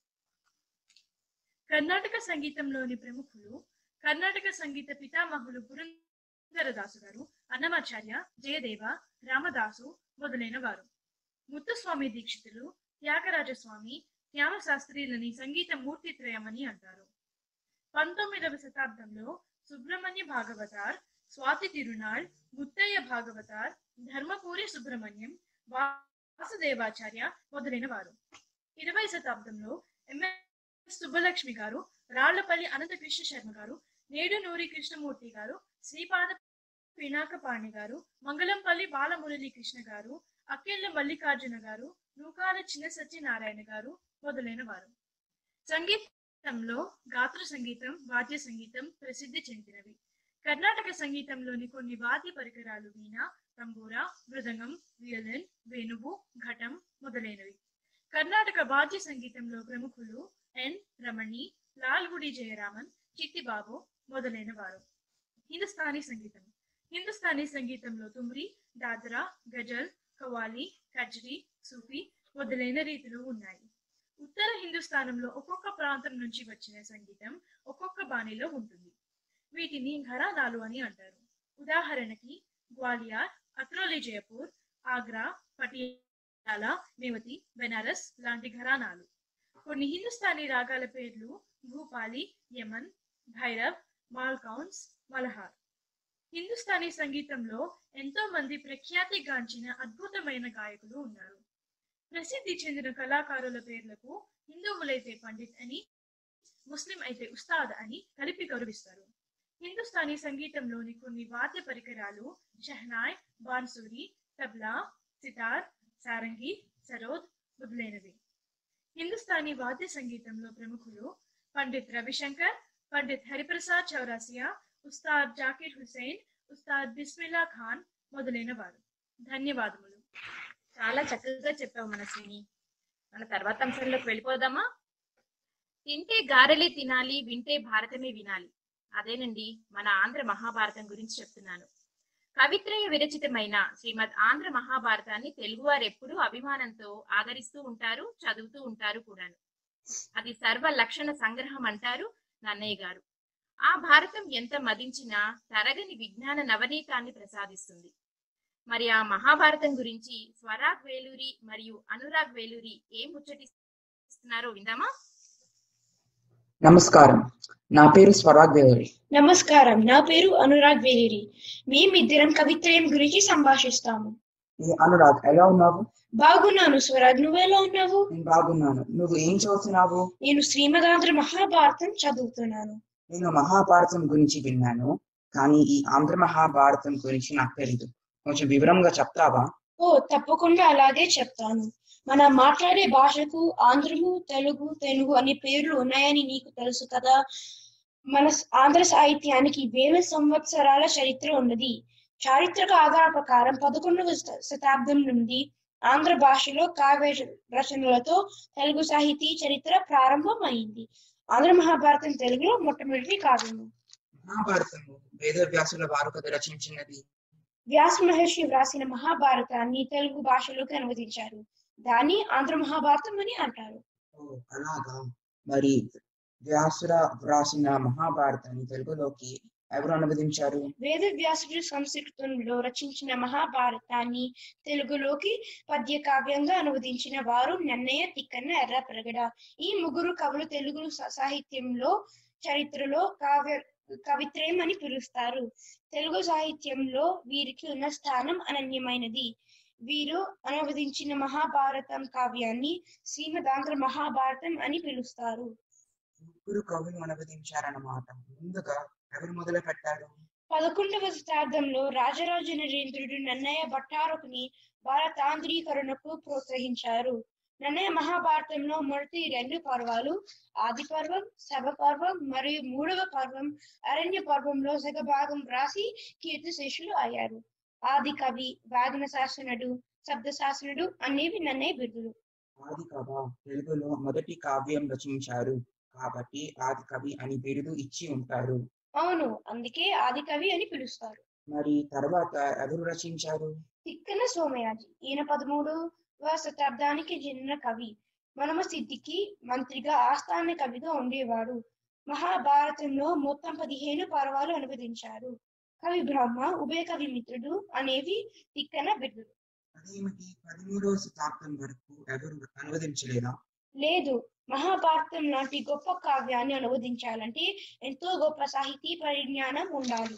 కర్ణాటక సంగీతంలోని ప్రముఖులు కర్ణాటక సంగీత పితామహులు పురంధరదాసు గారు అన్నమాచార్య జయదేవ రామదాసు మొదలైన వారు ముత్తుస్వామి దీక్షితులు త్యాగరాజస్వామి శ్యామశాస్త్రిలని సంగీత మూర్తిత్రయం అని అంటారు పంతొమ్మిదవ శతాబ్దంలో సుబ్రహ్మణ్య భాగవతార్ స్వాతి తిరునాళ్ ముత్తయ్య భాగవతార్ ధర్మపూరి సుబ్రహ్మణ్యం వాసుదేవాచార్య మొదలైన వారు ఇరవై శతాబ్దంలో ఎంఎస్ సుబ్బలక్ష్మి గారు రాళ్లపల్లి అనంత కృష్ణ శర్మ గారు నేడు నూరి కృష్ణమూర్తి గారు శ్రీపాద పినాకపాణి గారు మంగళంపల్లి బాలమురళీ కృష్ణ గారు అక్కెళ్ళ మల్లికార్జున గారు నూకాల చిన్న సత్యనారాయణ గారు మొదలైన వారు సంగీతంలో గాత్ర సంగీతం వాద్య సంగీతం ప్రసిద్ధి చెందినవి కర్ణాటక సంగీతంలోని కొన్ని వాద్య పరికరాలు వీణ తంబూరా మృదంగం వియలిన్ వేణువు ఘటం మొదలైనవి కర్ణాటక వాద్య సంగీతంలో ప్రముఖులు ఎన్ రమణి లాల్గుడి జయరామన్ చిట్టిబాబు మొదలైన వారు హిందుస్థానీ సంగీతం హిందుస్థానీ సంగీతంలో తుమ్రి దాద్రా గజల్ కవాలి కజ్రీ సూఫీ మొదలైన రీతులు ఉన్నాయి ఉత్తర హిందుస్థానంలో ఒక్కొక్క ప్రాంతం నుంచి వచ్చిన సంగీతం ఒక్కొక్క బాణిలో ఉంటుంది వీటిని ఘరానాలు అని అంటారు ఉదాహరణకి గ్వాలియర్ అత్రోలి జయపూర్ ఆగ్రా పటియాలా పటియాలా మేవతి బెనారస్ లాంటి ఘరానాలు కొన్ని హిందుస్థానీ రాగాల పేర్లు భూపాలి యమన్ భైరవ్ మాల్కౌన్స్ మలహార్ హిందుస్థానీ సంగీతంలో ఎంతో మంది ప్రఖ్యాతిగాంచిన అద్భుతమైన గాయకులు ఉన్నారు ప్రసిద్ధి చెందిన కళాకారుల పేర్లకు హిందువులైతే పండిత్ అని ముస్లిం అయితే ఉస్తాద్ అని కలిపి గౌరవిస్తారు హిందుస్థానీ సంగీతంలోని కొన్ని వాద్య పరికరాలు షహనాయ్ బాన్సూరి తబ్లా సితార్ సారంగి సరోద్ మొదలైనవి హిందుస్థానీ వాద్య సంగీతంలో ప్రముఖులు పండిత్ రవిశంకర్ పండిత్ హరిప్రసాద్ చౌరాసియా ఉస్తాద్ జాకిర్ హుసేన్ ఉస్తాద్ బిస్మిల్లా ఖాన్ మొదలైన వారు ధన్యవాదములు చాలా చక్కగా చెప్పావు మనస్విని మన తర్వాత అంశంలోకి వెళ్ళిపోదామా తింటే గారెలే తినాలి వింటే భారతమే వినాలి అదేనండి మన ఆంధ్ర మహాభారతం గురించి చెప్తున్నాను కవిత్రయ విరచితమైన శ్రీమద్ ఆంధ్ర మహాభారతాన్ని తెలుగువారు ఎప్పుడూ అభిమానంతో ఆదరిస్తూ ఉంటారు చదువుతూ ఉంటారు కూడాను అది సర్వ లక్షణ సంగ్రహం అంటారు నన్నయ్య గారు ఆ భారతం ఎంత మదించినా తరగని విజ్ఞాన నవనీతాన్ని ప్రసాదిస్తుంది మరి ఆ మహాభారతం గురించి స్వరాగ్ వేలూరి మరియు అనురాగ్ వేలూరి ఏం ముచ్చటిస్తున్నారో విందామా నమస్కారం నా పేరు స్వరాగ్ దేవరి నమస్కారం నా పేరు అనురాగ్ వేదిరి మేమిద్దరం కవిత్రయం గురించి సంభాషిస్తాము ఏ అనురాగ్ ఎలా ఉన్నావు బాగున్నాను స్వరాగ్ నువ్వెలా ఉన్నావు నేను బాగున్నాను నువ్వు ఏం చదువుతున్నావు నేను శ్రీమదాంధ్ర మహాభారతం చదువుతున్నాను నేను మహాభారతం గురించి విన్నాను కానీ ఈ ఆంధ్ర మహాభారతం గురించి నాకు తెలియదు కొంచెం వివరంగా చెప్తావా ఓ తప్పకుండా అలాగే చెప్తాను మనం మాట్లాడే భాషకు ఆంధ్రము తెలుగు తెలుగు అనే పేర్లు ఉన్నాయని నీకు తెలుసు కదా మన స- ఆంధ్ర సాహిత్యానికి వేల సంవత్సరాల చరిత్ర ఉన్నది చారిత్రక ఆధార ప్రకారం పదకొండవ శత- శతాబ్దం నుండి ఆంధ్ర భాషలో కావ్య రచనలతో తెలుగు సాహితీ చరిత్ర ప్రారంభమైంది ఆంధ్ర మహాభారతం తెలుగులో మొట్టమొదటి కావ్యము మహాభారతము వేదవ్యాసుల వారు కదా రచించినది వ్యాస మహర్షి వ్రాసిన మహాభారతాన్ని తెలుగు భాషలోకి అనువదించారు దాన్ని ఆంధ్ర మహాభారతం అని అంటారు ఓ అలాగా మరి వ్యాసుల వ్రాసిన మహాభారతాన్ని తెలుగులోకి ఎవరు అనువదించారు వేద వ్యాసుడు సంస్కృతంలో రచించిన మహాభారతాన్ని తెలుగులోకి పద్య కావ్యంగా అనువదించిన వారు నన్నయ్య తిక్కన్న ఎర్రప్రగడ ఈ ముగ్గురు కవులు తెలుగు సా- సాహిత్యంలో చరిత్రలో కావ్య కవిత్రయం అని పిలుస్తారు తెలుగు సాహిత్యంలో వీరికి ఉన్న స్థానం అనన్యమైనది వీరు అనువదించిన మహాభారతం కావ్యాన్ని శ్రీమదాంధ్ర మహాభారతం అని పిలుస్తారు ముగ్గురు కవులు అనువదించారన్నమాట ముందుగా ఎవరు మొదలు పెట్టారు పదకొండవ శతాబ్దంలో రాజరాజ నరేంద్రుడు నన్నయ్య భట్టారకుని భారతాంధ్రీకరణకు ప్రోత్సహించారు నన్నయ్య మహాభారతంలో మొదటి రెండు పర్వాలు ఆది పర్వం సభ పర్వం మరియు మూడవ పర్వం అరణ్య పర్వంలో సగభాగం వ్రాసి కీర్తిశేషులు అయ్యారు ఆది కవి వాగ్న శాసనుడు శబ్ద శాసనుడు అనేవి నన్నయ్య బిరుదులు ఆది కవ తెలుగులో మొదటి కావ్యం రచించారు కాబట్టి ఆది కవి అని బిరుదు ఇచ్చి ఉంటారు అవును అందుకే ఆది కవి అని పిలుస్తారు మరి తర్వాత ఎవరు రచించారు తిక్కన సోమయాజి ఈయన పదమూడవ శతాబ్దానికి చెందిన కవి మనమ సిద్ధికి మంత్రిగా ఆస్థాన కవిగా ఉండేవాడు మహాభారతంలో మొత్తం పదిహేను పర్వాలు అనువదించారు కవి బ్రహ్మ ఉభయ కవి మిత్రుడు అనేవి తిక్కన బిడ్డలు అదేమిటి పదమూడవ శతాబ్దం వరకు ఎవరు అనువదించలేదా లేదు మహాభారతం లాంటి గొప్ప కావ్యాన్ని అనువదించాలంటే ఎంతో గొప్ప సాహితీ పరిజ్ఞానం ఉండాలి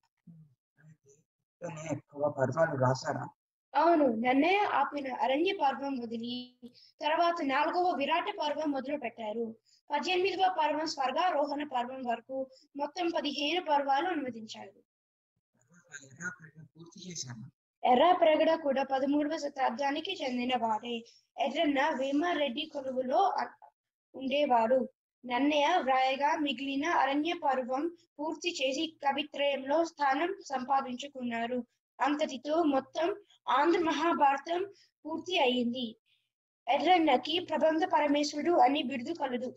అయితే ఇంట్లోనే ఎక్కువ పర్వాలు రాశారా అవును నన్నయ్య ఆపిన అరణ్య పర్వం వదిలి తర్వాత నాలుగవ విరాట పర్వం మొదలు పెట్టారు పద్దెనిమిదవ పర్వం స్వర్గారోహణ పర్వం వరకు మొత్తం పదిహేను పర్వాలు అనువదించారు తర్వాత ఎర్రాపల్లి పూర్తి చేశారా ఎర్ర ప్రగడ కూడా పదమూడవ శతాబ్దానికి చెందిన వాడే ఎర్రన్న వేమారెడ్డి కొలువులో అ- ఉండేవాడు నన్నయ్య వ్రాయగా మిగిలిన అరణ్య పర్వం పూర్తి చేసి కవిత్రయంలో స్థానం సంపాదించుకున్నారు అంతటితో మొత్తం ఆంధ్ర మహాభారతం పూర్తి అయింది ఎర్రన్నకి ప్రబంధ పరమేశ్వరుడు అని బిరుదు కలదు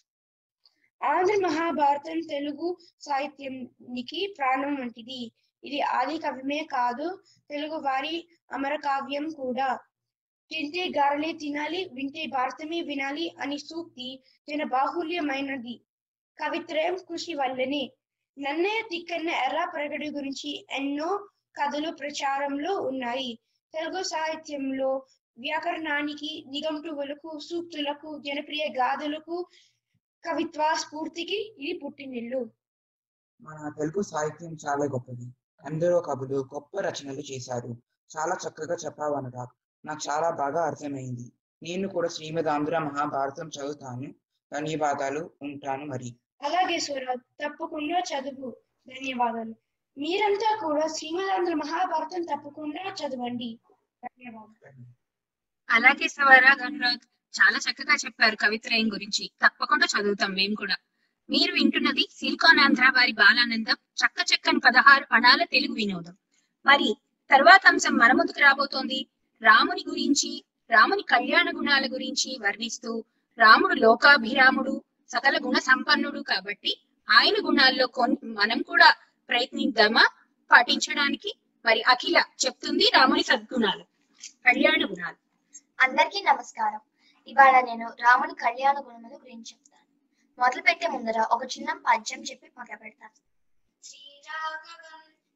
ఆంధ్ర మహాభారతం తెలుగు సాహిత్యానికి ప్రాణం వంటిది ఇది ఆది కవ్యమే కాదు తెలుగు వారి అమర కావ్యం కూడా తింటే గారలే తినాలి వింటే భారతమే వినాలి అని సూక్తి జన బాహుల్యమైనది కవిత్రయం కృషి వల్లనే నన్నయ్య తిక్కన్న ఎర్ర ప్రగడి గురించి ఎన్నో కథలు ప్రచారంలో ఉన్నాయి తెలుగు సాహిత్యంలో వ్యాకరణానికి నిఘంటువులకు సూక్తులకు జనప్రియ గాథలకు కవిత్వ స్ఫూర్తికి ఇది పుట్టినిల్లు మన తెలుగు సాహిత్యం చాలా గొప్పది ఎందరో కవులు గొప్ప రచనలు చేశారు చాలా చక్కగా చెప్పావు అనురాగ్ నాకు చాలా బాగా అర్థమైంది నేను కూడా శ్రీమద్ ఆంధ్ర మహాభారతం చదువుతాను ధన్యవాదాలు ఉంటాను మరి అలాగే సూరజ్ తప్పకుండా చదువు ధన్యవాదాలు మీరంతా కూడా శ్రీమదాంధ్ర మహాభారతం తప్పకుండా చదవండి ధన్యవాదాలు అలాగే సవారా అనురాగ్ చాలా చక్కగా చెప్పారు కవిత్రయం గురించి తప్పకుండా చదువుతాం మేము కూడా మీరు వింటున్నది సిలికాన్ ఆంధ్ర వారి బాలానందం చక్క చక్కని పదహారు అణాల తెలుగు వినోదం మరి తర్వాత అంశం మన ముందుకు రాబోతోంది రాముని గురించి రాముని కళ్యాణ గుణాల గురించి వర్ణిస్తూ రాముడు లోకాభిరాముడు సకల గుణ సంపన్నుడు కాబట్టి ఆయన గుణాల్లో కొన్ని మనం కూడా ప్రయత్నిద్దామా పాటించడానికి మరి అఖిల చెప్తుంది రాముని సద్గుణాలు కళ్యాణ గుణాలు అందరికీ నమస్కారం ఇవాళ నేను రాముని కళ్యాణ గుణముల గురించి చెప్తాను మొదలు పెట్టే ముందర ఒక చిన్న పద్యం చెప్పి మొదలు పెడతాను శ్రీరాఘవం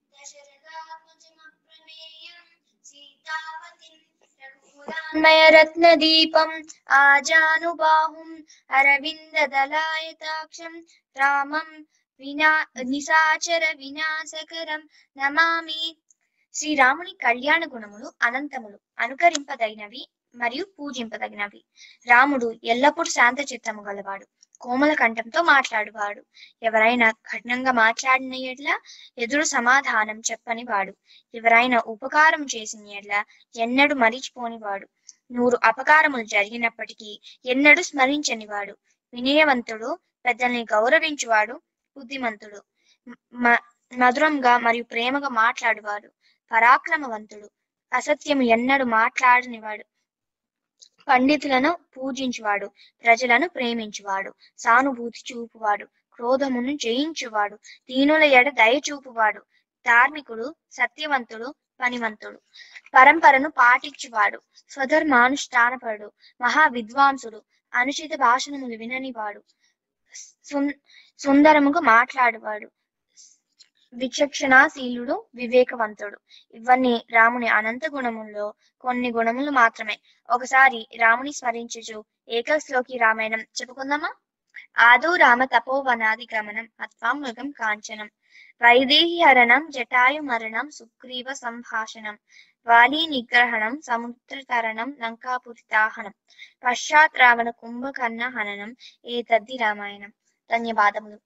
దశరథాత్మజమప్రమేయం సీతాపతిం రఘుకులాన్మయ దీపం ఆజానుబాహుం అరవింద దళాయతాక్షం రామం వినా నిశాచర వినాశకరం నమామి శ్రీరాముని కళ్యాణ గుణములు అనంతములు అనుకరింపదగినవి మరియు పూజింపదగినవి రాముడు ఎల్లప్పుడూ శాంత చిత్తము గలవాడు కోమల కంఠంతో మాట్లాడువాడు ఎవరైనా కఠినంగా మాట్లాడిన ఎడ్ల ఎదురు సమాధానం చెప్పని వాడు ఎవరైనా ఉపకారం చేసిన ఎడ్ల ఎన్నడూ మరిచిపోనివాడు నూరు అపకారములు జరిగినప్పటికీ ఎన్నడూ స్మరించని వాడు వినయవంతుడు పెద్దల్ని గౌరవించువాడు బుద్ధిమంతుడు మ- మధురంగా మరియు ప్రేమగా మాట్లాడువాడు పరాక్రమవంతుడు అసత్యము ఎన్నడూ మాట్లాడనివాడు పండితులను పూజించువాడు ప్రజలను ప్రేమించువాడు సానుభూతి చూపువాడు క్రోధమును జయించువాడు దీనుల ఎడ దయ చూపువాడు ధార్మికుడు సత్యవంతుడు పనివంతుడు పరంపరను పాటించువాడు స్వధర్మానుష్ఠానపరుడు మహా విద్వాంసుడు అనుచిత భాషణములు విననివాడు సుం- సుందరముగా మాట్లాడువాడు విచక్షణాశీలుడు వివేకవంతుడు ఇవన్నీ రాముని అనంత గుణముల్లో కొన్ని గుణములు మాత్రమే ఒకసారి రాముని స్మరించుచు ఏకశ్లోకి రామాయణం చెప్పుకుందామా ఆదో రామ తపోవనాది గమనం అత్వామృగం కాంచనం వైదేహి హరణం జటాయు మరణం సుగ్రీవ సంభాషణం వాలి నిగ్రహణం సముద్ర తరణం లంకాపురి దాహనం పశ్చాత్ రావణ కుంభకర్ణ హననం ఏ తద్ది రామాయణం ధన్యవాదములు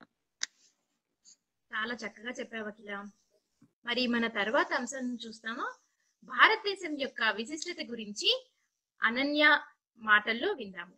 చాలా చక్కగా చెప్పావు అఖిల మరి మన తర్వాత అంశం చూస్తామా భారతదేశం యొక్క విశిష్టత గురించి అనన్య మాటల్లో విందాము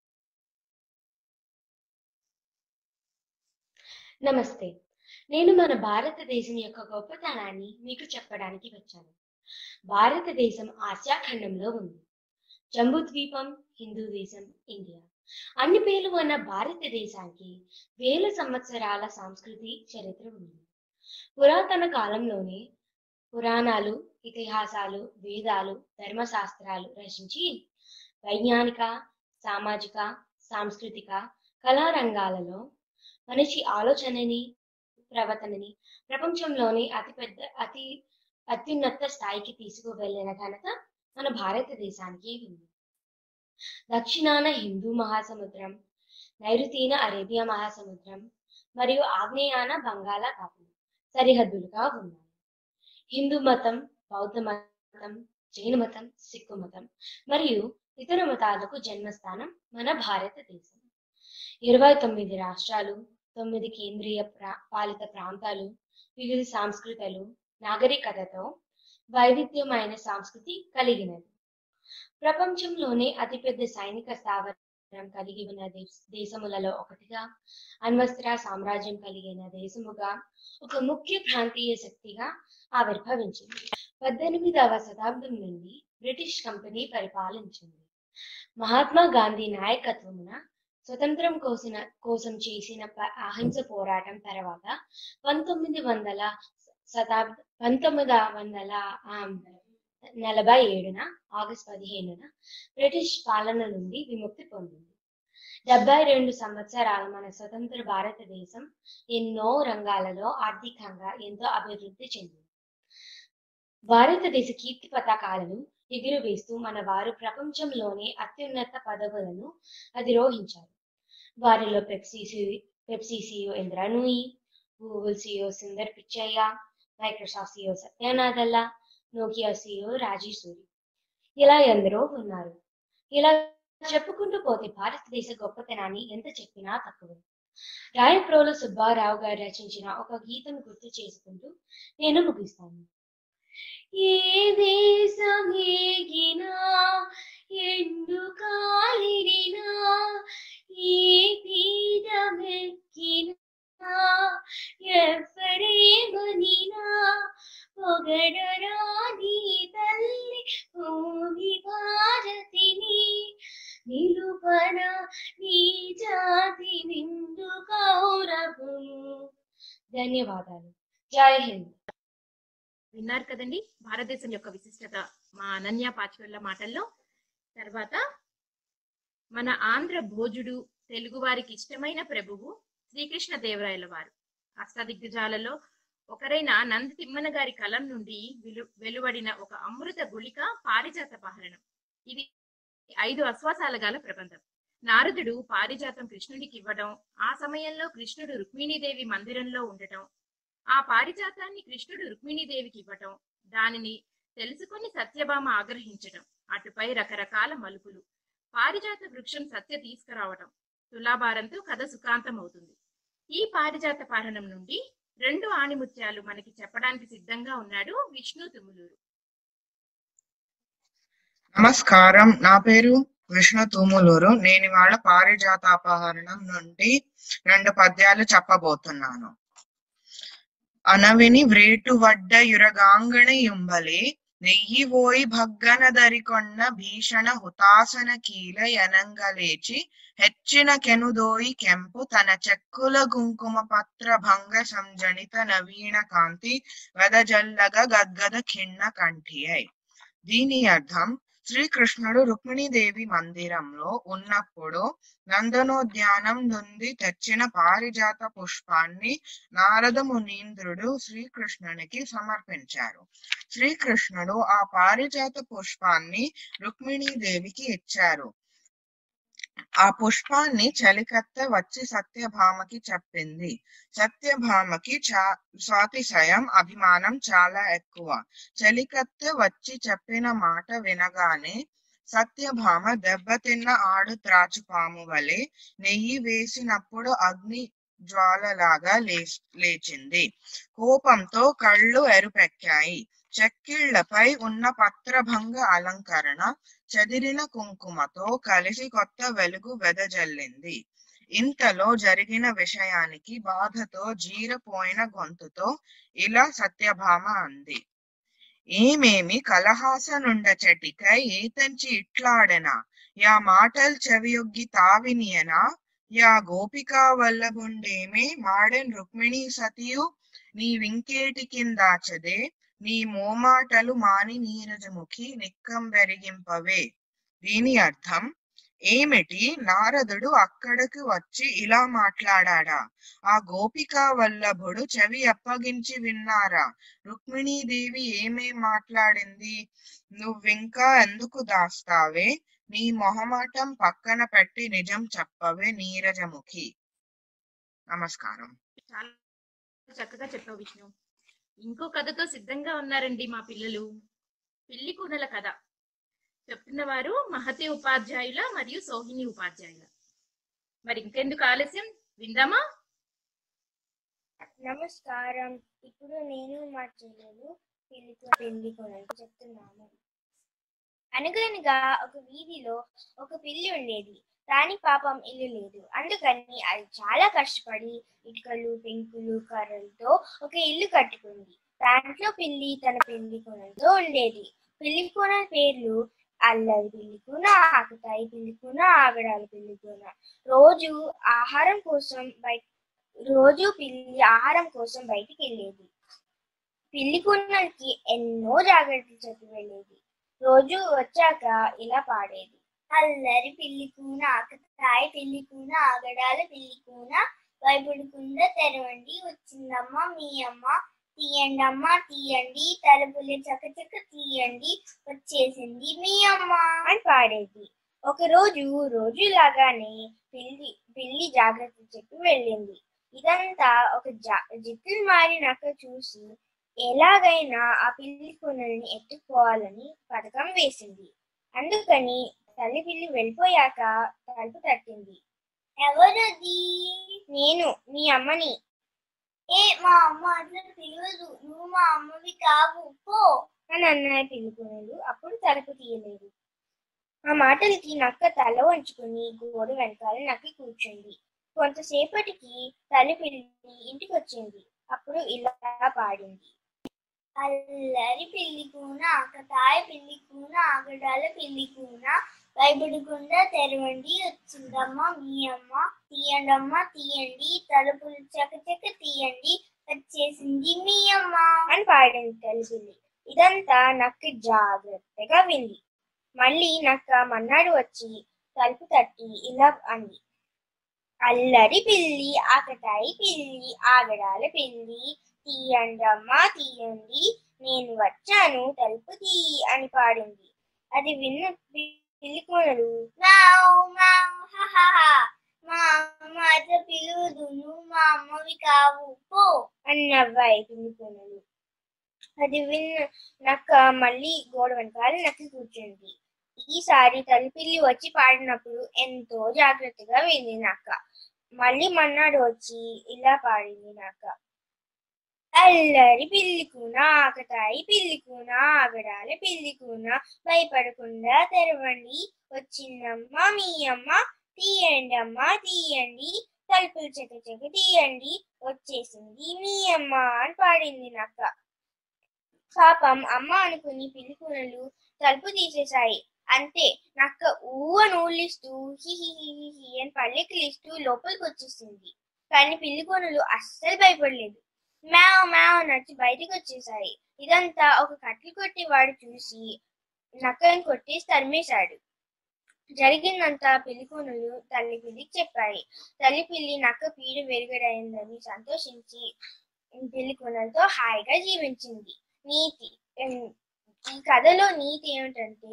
నమస్తే నేను మన భారతదేశం యొక్క గొప్పతనాన్ని మీకు చెప్పడానికి వచ్చాను భారతదేశం ఆసియా ఖండంలో ఉంది జంబూద్వీపం హిందూ దేశం ఇండియా అన్ని పేర్లు ఉన్న భారతదేశానికి వేల సంవత్సరాల సంస్కృతి చరిత్ర ఉంది పురాతన కాలంలోనే పురాణాలు ఇతిహాసాలు వేదాలు ధర్మశాస్త్రాలు రచించి వైజ్ఞానిక సామాజిక సాంస్కృతిక కళా రంగాలలో మనిషి ఆలోచనని ప్రవర్తనని ప్రపంచంలోని అతిపెద్ద అతి అత్యున్నత స్థాయికి తీసుకువెళ్ళిన ఘనత మన భారతదేశానికి ఉంది దక్షిణాన హిందూ మహాసముద్రం నైరుతీన అరేబియా మహాసముద్రం మరియు ఆగ్నేయాన బంగాళాఖాతం సరిహద్దులుగా ఉన్నాయి హిందూ మతం బౌద్ధ మతం జైన మతం సిక్కు మతం మరియు ఇతర మతాలకు జన్మస్థానం మన భారతదేశం ఇరవై తొమ్మిది రాష్ట్రాలు తొమ్మిది కేంద్రీయ ప్రా పాలిత ప్రాంతాలు వివిధ సంస్కృతులు నాగరికతతో వైవిధ్యమైన సంస్కృతి కలిగినది ప్రపంచంలోనే అతిపెద్ద సైనిక స్థావరం కలిగి ఉన్న దేశ- దేశములలో ఒకటిగా అణ్వస్త్ర సామ్రాజ్యం కలిగిన దేశముగా ఒక ముఖ్య ప్రాంతీయ శక్తిగా ఆవిర్భవించింది పద్దెనిమిదవ శతాబ్దం నుండి బ్రిటిష్ కంపెనీ పరిపాలించింది మహాత్మా గాంధీ నాయకత్వమున స్వతంత్రం కోసిన కోసం చేసిన ప- అహింస పోరాటం తర్వాత పంతొమ్మిది వందల శతాబ్ద పంతొమ్మిది వందల ఆ, నలభై ఏడున ఆగస్ట్ పదిహేనున బ్రిటిష్ పాలన నుండి విముక్తి పొందింది డెబ్బై రెండు సంవత్సరాల మన స్వతంత్ర భారతదేశం ఎన్నో రంగాలలో ఆర్థికంగా ఎంతో అభివృద్ధి చెందింది భారతదేశ కీర్తి పతాకాలను ఎగురవేస్తూ మన వారు ప్రపంచంలోనే అత్యున్నత పదవులను అధిరోహించారు వారిలో Pepsi Pepsi CEO Indra Nooyi Google CEO Sundar Pichai Microsoft CEO Satya Nadella Nokia CEO Rajeev Suri ఇలా ఎందరో ఉన్నారు ఇలా చెప్పుకుంటూ పోతే భారతదేశ గొప్పతనాన్ని ఎంత చెప్పినా తక్కువ రాయప్రోలు సుబ్బారావు గారు రచించిన ఒక గీతం గుర్తు చేసుకుంటూ నేను ముగిస్తాను ఏ దేశమేగినా ఎండు కాలిడినా ఏ పీఠమెక్కినా ఎవరేమనినా పొగడరాని తల్లి భూమి భారతిని నిలుపన నీ జాతి నిండు గౌరవము ధన్యవాదాలు జై హింద్ విన్నారు కదండి భారతదేశం యొక్క విశిష్టత మా అనన్య పాచివల్ల మాటల్లో తర్వాత మన ఆంధ్ర భోజుడు తెలుగు వారికి ఇష్టమైన ప్రభువు శ్రీకృష్ణ దేవరాయల వారు అష్టదిగ్గజాలలో ఒకరైన నంది తిమ్మన గారి కలం నుండి వెలు వెలువడిన ఒక అమృత గుళిక పారిజాత పహరణం ఇది ఐదు అశ్వాసాల గల ప్రబంధం నారదుడు పారిజాతం కృష్ణుడికి ఇవ్వడం ఆ సమయంలో కృష్ణుడు రుక్మిణీదేవి మందిరంలో ఉండటం ఆ పారిజాతాన్ని కృష్ణుడు రుక్మిణీదేవికి ఇవ్వటం దానిని తెలుసుకుని సత్యభామ ఆగ్రహించటం అటుపై రకరకాల మలుపులు పారిజాత వృక్షం సత్య తీసుకురావటం తులాభారంతో కథ సుఖాంతం అవుతుంది ఈ పారిజాత పారణం నుండి రెండు ఆణిముత్యాలు మనకి చెప్పడానికి సిద్ధంగా ఉన్నాడు విష్ణు తుములూరు నమస్కారం నా పేరు విష్ణు తూములూరు నేను ఇవాళ పారిజాతాపహరణం నుండి రెండు పద్యాలు చెప్పబోతున్నాను అనవిని వ్రేటు వడ్డ యురగాంగణ యుంబలి నెయ్యి ఓయి భగ్గన దరికొన్న భీషణ హుతాసన కీల యనంగలేచి హెచ్చిన కెనుదోయి కెంపు తన చెక్కుల కుంకుమ పత్ర భంగ సంజనిత నవీన కాంతి వెదజల్లగ గద్గద ఖిన్న కంఠియై దీని అర్థం శ్రీకృష్ణుడు రుక్మిణీదేవి మందిరంలో ఉన్నప్పుడు నందనోద్యానం నుండి తెచ్చిన పారిజాత పుష్పాన్ని నారద మునీంద్రుడు శ్రీకృష్ణునికి సమర్పించారు శ్రీకృష్ణుడు ఆ పారిజాత పుష్పాన్ని రుక్మిణీదేవికి ఇచ్చారు ఆ పుష్పాన్ని చలికత్త వచ్చి సత్యభామకి చెప్పింది సత్యభామకి చా స్వాతిశయం అభిమానం చాలా ఎక్కువ చలికత్త వచ్చి చెప్పిన మాట వినగానే సత్యభామ దెబ్బతిన్న ఆడు త్రాచుపాము వలె నెయ్యి వేసినప్పుడు అగ్ని జ్వాలలాగా లే లేచింది కోపంతో కళ్ళు ఎరుపెక్కాయి చెక్కిళ్లపై ఉన్న పత్రభంగ అలంకరణ చెదిరిన కుంకుమతో కలిసి కొత్త వెలుగు వెదజల్లింది ఇంతలో జరిగిన విషయానికి బాధతో జీరపోయిన గొంతుతో ఇలా సత్యభామ అంది ఏమేమి కలహాసనుండ చెటికై ఏతంచి ఇట్లాడెనా యా మాటల్ చెవియొగ్గి తావినియనా యా గోపికా వల్లభుండేమే మాడెన్ రుక్మిణీ సతియు నీవింకేటి కిందాచదే నీ మోమాటలు మాని నీరజముఖి నిక్కం వెరిగింపవే దీని అర్థం ఏమిటి నారదుడు అక్కడికి వచ్చి ఇలా మాట్లాడా ఆ గోపికా వల్లభుడు చెవి అప్పగించి విన్నారా రుక్మిణీదేవి ఏమేం మాట్లాడింది నువ్వింకా ఎందుకు దాస్తావే నీ మొహమాటం పక్కన పెట్టి నిజం చెప్పవే నీరజముఖి నమస్కారం చాలా చక్కగా చెప్పావు విష్ణు ఇంకో కథతో సిద్ధంగా ఉన్నారండి మా పిల్లలు పిల్లి కూనల కథ చెప్తున్న వారు మహతి ఉపాధ్యాయుల మరియు సోహిని ఉపాధ్యాయుల మరి ఇంకెందుకు ఆలస్యం విందామా నమస్కారం ఇప్పుడు నేను మా చెల్లెలు పెళ్లితో పెళ్లి కొనని చెప్తున్నాము అనగనగా ఒక వీధిలో ఒక పిల్లి ఉండేది దాని పాపం ఇల్లు లేదు అందుకని అది చాలా కష్టపడి ఇటుకలు పెంకులు కర్రలతో ఒక ఇల్లు కట్టుకుంది దాంట్లో పిల్లి తన పెళ్లి కొనలతో ఉండేది పెళ్లి కొన పేర్లు అల్లరి పిల్లి కూన ఆకతాయి పిల్లి కూన ఆగడాల పిల్లి కూన రోజు ఆహారం కోసం బయట రోజు పిల్లి ఆహారం కోసం బయటికి వెళ్ళేది పిల్లి కూనలకి ఎన్నో జాగ్రత్తలు చెప్పి వెళ్ళేది రోజు వచ్చాక ఇలా పాడేది అల్లరి పిల్లి కూన ఆకతాయి పిల్లి కూన ఆగడాల పిల్లి కూన వైపుడుకుంద తెరవండి వచ్చిందమ్మ మీ అమ్మ తీయండి అమ్మా తీయండి తలుపులు చకచక తీయండి వచ్చేసింది మీ అమ్మ అని పాడేది ఒక రోజు రోజులాగానే పిల్లి పిల్లి జాగ్రత్త చెప్పి వెళ్ళింది ఇదంతా ఒక జా జిత్తులు మారినాక చూసి ఎలాగైనా ఆ పిల్లి కొనల్ని ఎత్తుకోవాలని పథకం వేసింది అందుకని తల్లి పిల్లి వెళ్ళిపోయాక తలుపు తట్టింది ఎవరది నేను మీ అమ్మని ఏ మా అమ్మ అట్లా పిలవదు నువ్వు మా అమ్మవి కావు పో అని అన్నాయి పిల్లికొనలు అప్పుడు తలుపు తీయలేదు ఆ మాటలకి నక్క తల వంచుకుని గోడ వెనకాల నక్కి కూర్చుంది కొంతసేపటికి తల్లి పిల్లి ఇంటికి వచ్చింది అప్పుడు ఇలా పాడింది అల్లరి పిల్లి కూన ఆకతాయ పిల్లి కూన ఆగడాల పిల్లి కూన భయపడకుండా తెరవండి వచ్చిందమ్మా మీ అమ్మ తీయండమ్మా తీయండి తలుపులు చకచక తీయండి వచ్చేసింది మీ అమ్మ అని పాడింది తల్లి ఇదంతా నక్క జాగ్రత్తగా వింది మళ్ళీ నక్క మన్నాడు వచ్చి తలుపు తట్టి ఇలా అంది అల్లరి పిల్లి ఆకతాయి పిల్లి ఆగడాల పిల్లి తీయండమ్మా తీయండి నేను వచ్చాను తలుపు తీ అని పాడింది అది విన్న పిల్లి కొనలు మావ్ మావ్ హాహాహా మా అమ్మ అట్లా పిలువదు నువ్వు మా అమ్మవి కావు పో అని నవ్వాయి పిల్లి కొనలు అది విన్న నక్క మళ్ళీ గోడ వెనకాల నక్కి కూర్చుంది ఈసారి తలిపిల్లి వచ్చి పాడినప్పుడు ఎంతో జాగ్రత్తగా వింది నక్క మళ్ళీ మన్నాడు వచ్చి ఇలా పాడింది నక్క అల్లరి పిల్లి కూన ఆకతాయి పిల్లి కూన ఆగడాల పిల్లి కూన భయపడకుండా తెరవండి వచ్చిందమ్మా మీ అమ్మ తీయండి అమ్మా తీయండి తలుపులు చెక్క చెక్క తీయండి వచ్చేసింది మీ అమ్మ అని పాడింది నక్క పాపం అమ్మ అనుకుని పిల్లి కూనలు తలుపు తీసేశాయి అంతే నక్క ఊవ నూలిస్తూ హిహిహిహి అని పల్లెకిలిస్తూ లోపలికి వచ్చేసింది కానీ పిల్లి కొనులు అస్సలు భయపడలేదు మ్యావ్ మ్యావ్ నడిచి బయటికి వచ్చేసాయి ఇదంతా ఒక కట్లు కొట్టేవాడు చూసి నక్కని కొట్టేసి తరిమేశాడు జరిగిందంతా పిల్లి కొనులు తల్లి పిల్లికి చెప్పాయి తల్లి పిల్లి నక్క పీడ వెలుగడైందని సంతోషించి పిల్లి కొనలతో హాయిగా జీవించింది నీతి ఈ కథలో నీతి ఏమిటంటే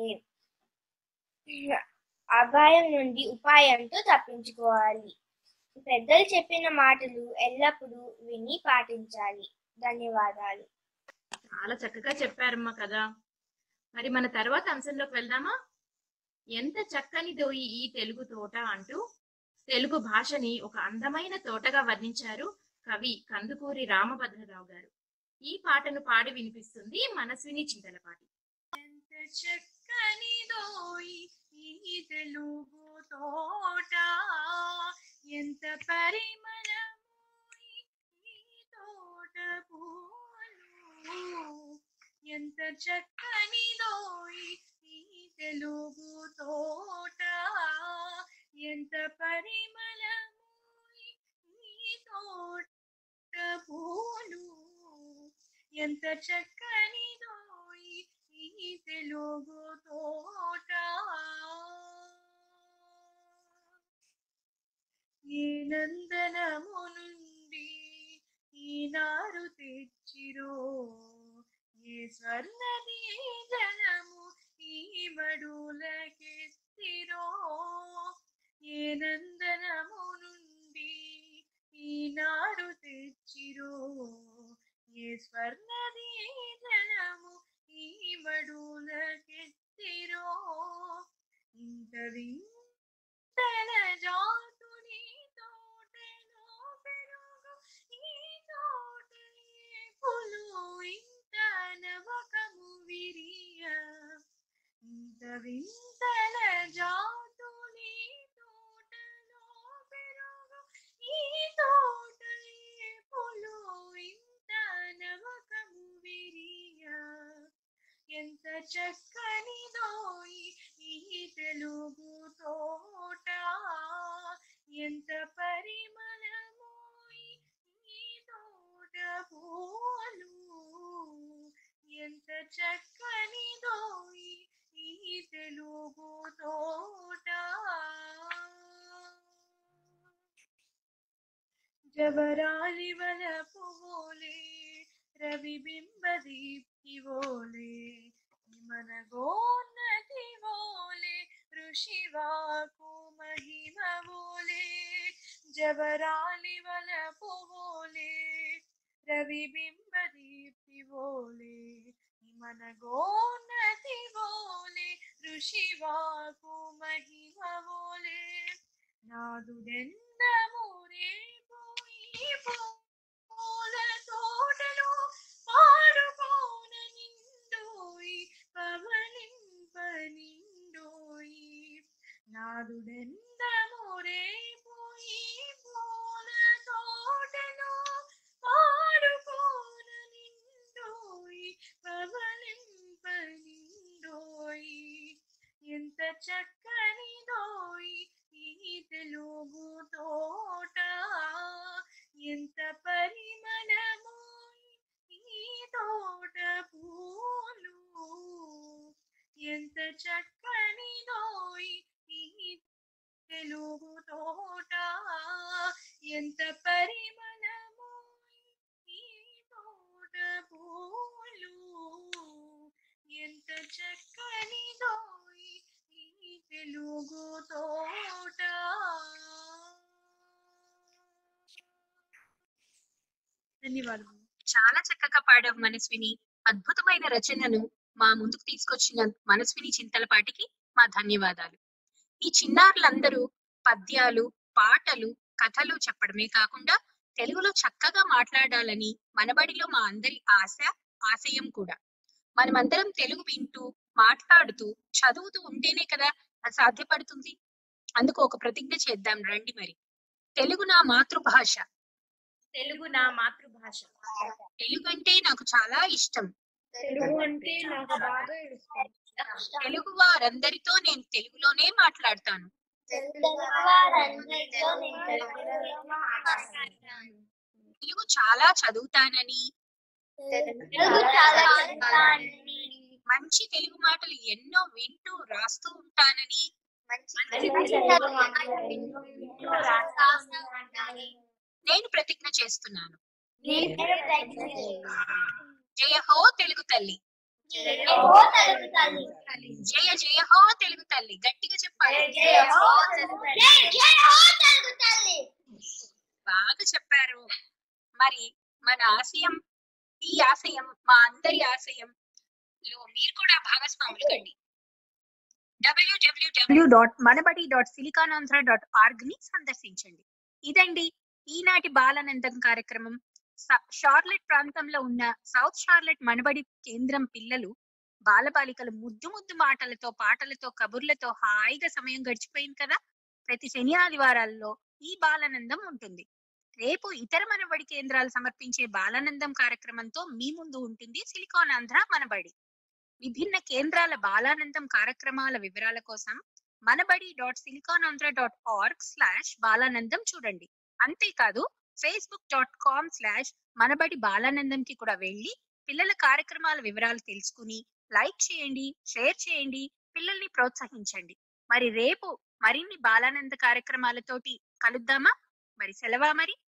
అపాయం నుండి ఉపాయంతో తప్పించుకోవాలి పెద్దలు చెప్పిన మాటలు ఎల్లప్పుడూ విని పాటించాలి ధన్యవాదాలు చాలా చక్కగా చెప్పారమ్మా కదా మరి మన తర్వాత అంశంలోకి వెళ్దామా ఎంత చక్కని దోయి ఈ తెలుగు తోట అంటూ తెలుగు భాషని ఒక అందమైన తోటగా వర్ణించారు కవి కందుకూరి రామభద్రరావు గారు ఈ పాటను పాడి వినిపిస్తుంది మనస్విని చింతలపాటి ఎంత చక్కనిదోయి ఈ తెలుగు తోట ఎంత పరిమళమోయి ఈ తోట పూలు ఎంత చక్కనిదోయి ఈ తెలుగు తోట ఎంత పరిమళమోయి ఈ తోట పూలు ఎంత చక్కనిదోయి ఈ తెలుగు తోట ఏ నందనము నుండి ఈనారు తెచ్చిరో ఏ స్వర్ణది జలము ఈ మడులకెస్తిరో ఏ నందనము నుండి ఈనాడు తెచ్చిరో ఏ స్వర్ణది జలము ఈ మడులకెస్తిరో ఇంత వింతల జాతుని తోటలో పెరుగు ఈ తోటలే పులు ఇంత నవకము విరియ ఇంత వింతల జాతుని తోటలో పెరుగు ఈ తోటలే పులు ఇంత నవకము విరియ ఎంత చక్కనిదోయి ఈ తెలుగు తోట ఎంత పరిమళమోయి ఈ తోట పూలు ఎంత చక్కనిదోయి ఈ తెలుగు తోట జబరాలి వల పువ్వులే రవిబింబదీప్తి వోలే మనగోన్నతి వోలే ఋషివాకు మహిమ వోలే జబరాలి వలపు వోలే రవిబింబదీప్తి వోలే మనగోన్నతి వోలే ఋషివాకు మహిమ వోలే నాదుడెందమూరే పోయి పూల తోటలో పాడుకోన నిండోయి పవలింప నిండోయి నాదుడెందమూరే పోయి పూల తోటలో పాడుకోన నిండోయి పవలింప నిండోయి ఎంత చక్కనిదోయి ఈ తెలుగు తోట ఎంత పరిమళమోయి ఈ తోట పూలు ఎంత చక్కనిదోయి ఈ తెలుగు తోట ఎంత పరిమళమోయి ఈ తోట పూలు ఎంత చక్కనిదోయి ఈ తెలుగు తోట ధన్యవాదములు చాలా చక్కగా పాడావు మనస్విని అద్భుతమైన రచనను మా ముందుకు తీసుకొచ్చిన మనస్విని చింతలపాటికి మా ధన్యవాదాలు ఈ చిన్నారులందరూ పద్యాలు పాటలు కథలు చెప్పడమే కాకుండా తెలుగులో చక్కగా మాట్లాడాలని మనబడిలో మా అందరి ఆశ ఆశయం కూడా మనమందరం తెలుగు వింటూ మాట్లాడుతూ చదువుతూ ఉంటేనే కదా అది సాధ్యపడుతుంది అందుకు ఒక ప్రతిజ్ఞ చేద్దాం రండి మరి తెలుగు నా మాతృభాష తెలుగు నా మాతృభాష తెలుగు అంటే నాకు చాలా ఇష్టం తెలుగు అంటే నాకు బాగా ఇష్టం తెలుగు వారందరితో నేను తెలుగులోనే మాట్లాడతాను తెలుగు చాలా చదువుతానని మంచి తెలుగు మాటలు ఎన్నో వింటూ రాస్తూ ఉంటానని నేను ప్రతిజ్ఞ చేస్తున్నాను జయ హో తెలుగు తల్లి జయ జయ హో తెలుగు తల్లి గట్టిగా చెప్పాలి బాగా చెప్పారు మరి మన ఆశయం ఈ ఆశయం మా అందరి ఆశయం లో మీరు కూడా భాగస్వాములు కండి WWW dot Manabadi dot SiliconAndhra dot org ని సందర్శించండి ఇదండి ఈనాటి బాలానందం కార్యక్రమం స- షార్లెట్ ప్రాంతంలో ఉన్న సౌత్ షార్లెట్ మనబడి కేంద్రం పిల్లలు బాలబాలికలు ముద్దు ముద్దు మాటలతో పాటలతో కబుర్లతో హాయిగా సమయం గడిచిపోయింది కదా ప్రతి శని ఆదివారాల్లో ఈ బాలానందం ఉంటుంది రేపు ఇతర మనబడి కేంద్రాలు సమర్పించే బాలానందం కార్యక్రమంతో మీ ముందు ఉంటుంది సిలికాన్ ఆంధ్ర మనబడి విభిన్న కేంద్రాల బాలానందం కార్యక్రమాల వివరాల కోసం Manabadi dot Silicon Andhra dot org slash Balanandam చూడండి అంతేకాదు Facebook dot com slash Manabadi Balanandam కి కూడా వెళ్ళి పిల్లల కార్యక్రమాల వివరాలు తెలుసుకుని లైక్ చేయండి షేర్ చేయండి పిల్లల్ని ప్రోత్సహించండి మరి రేపు మరిన్ని బాలానంద కార్యక్రమాలతోటి కలుద్దామా మరి సెలవా మరి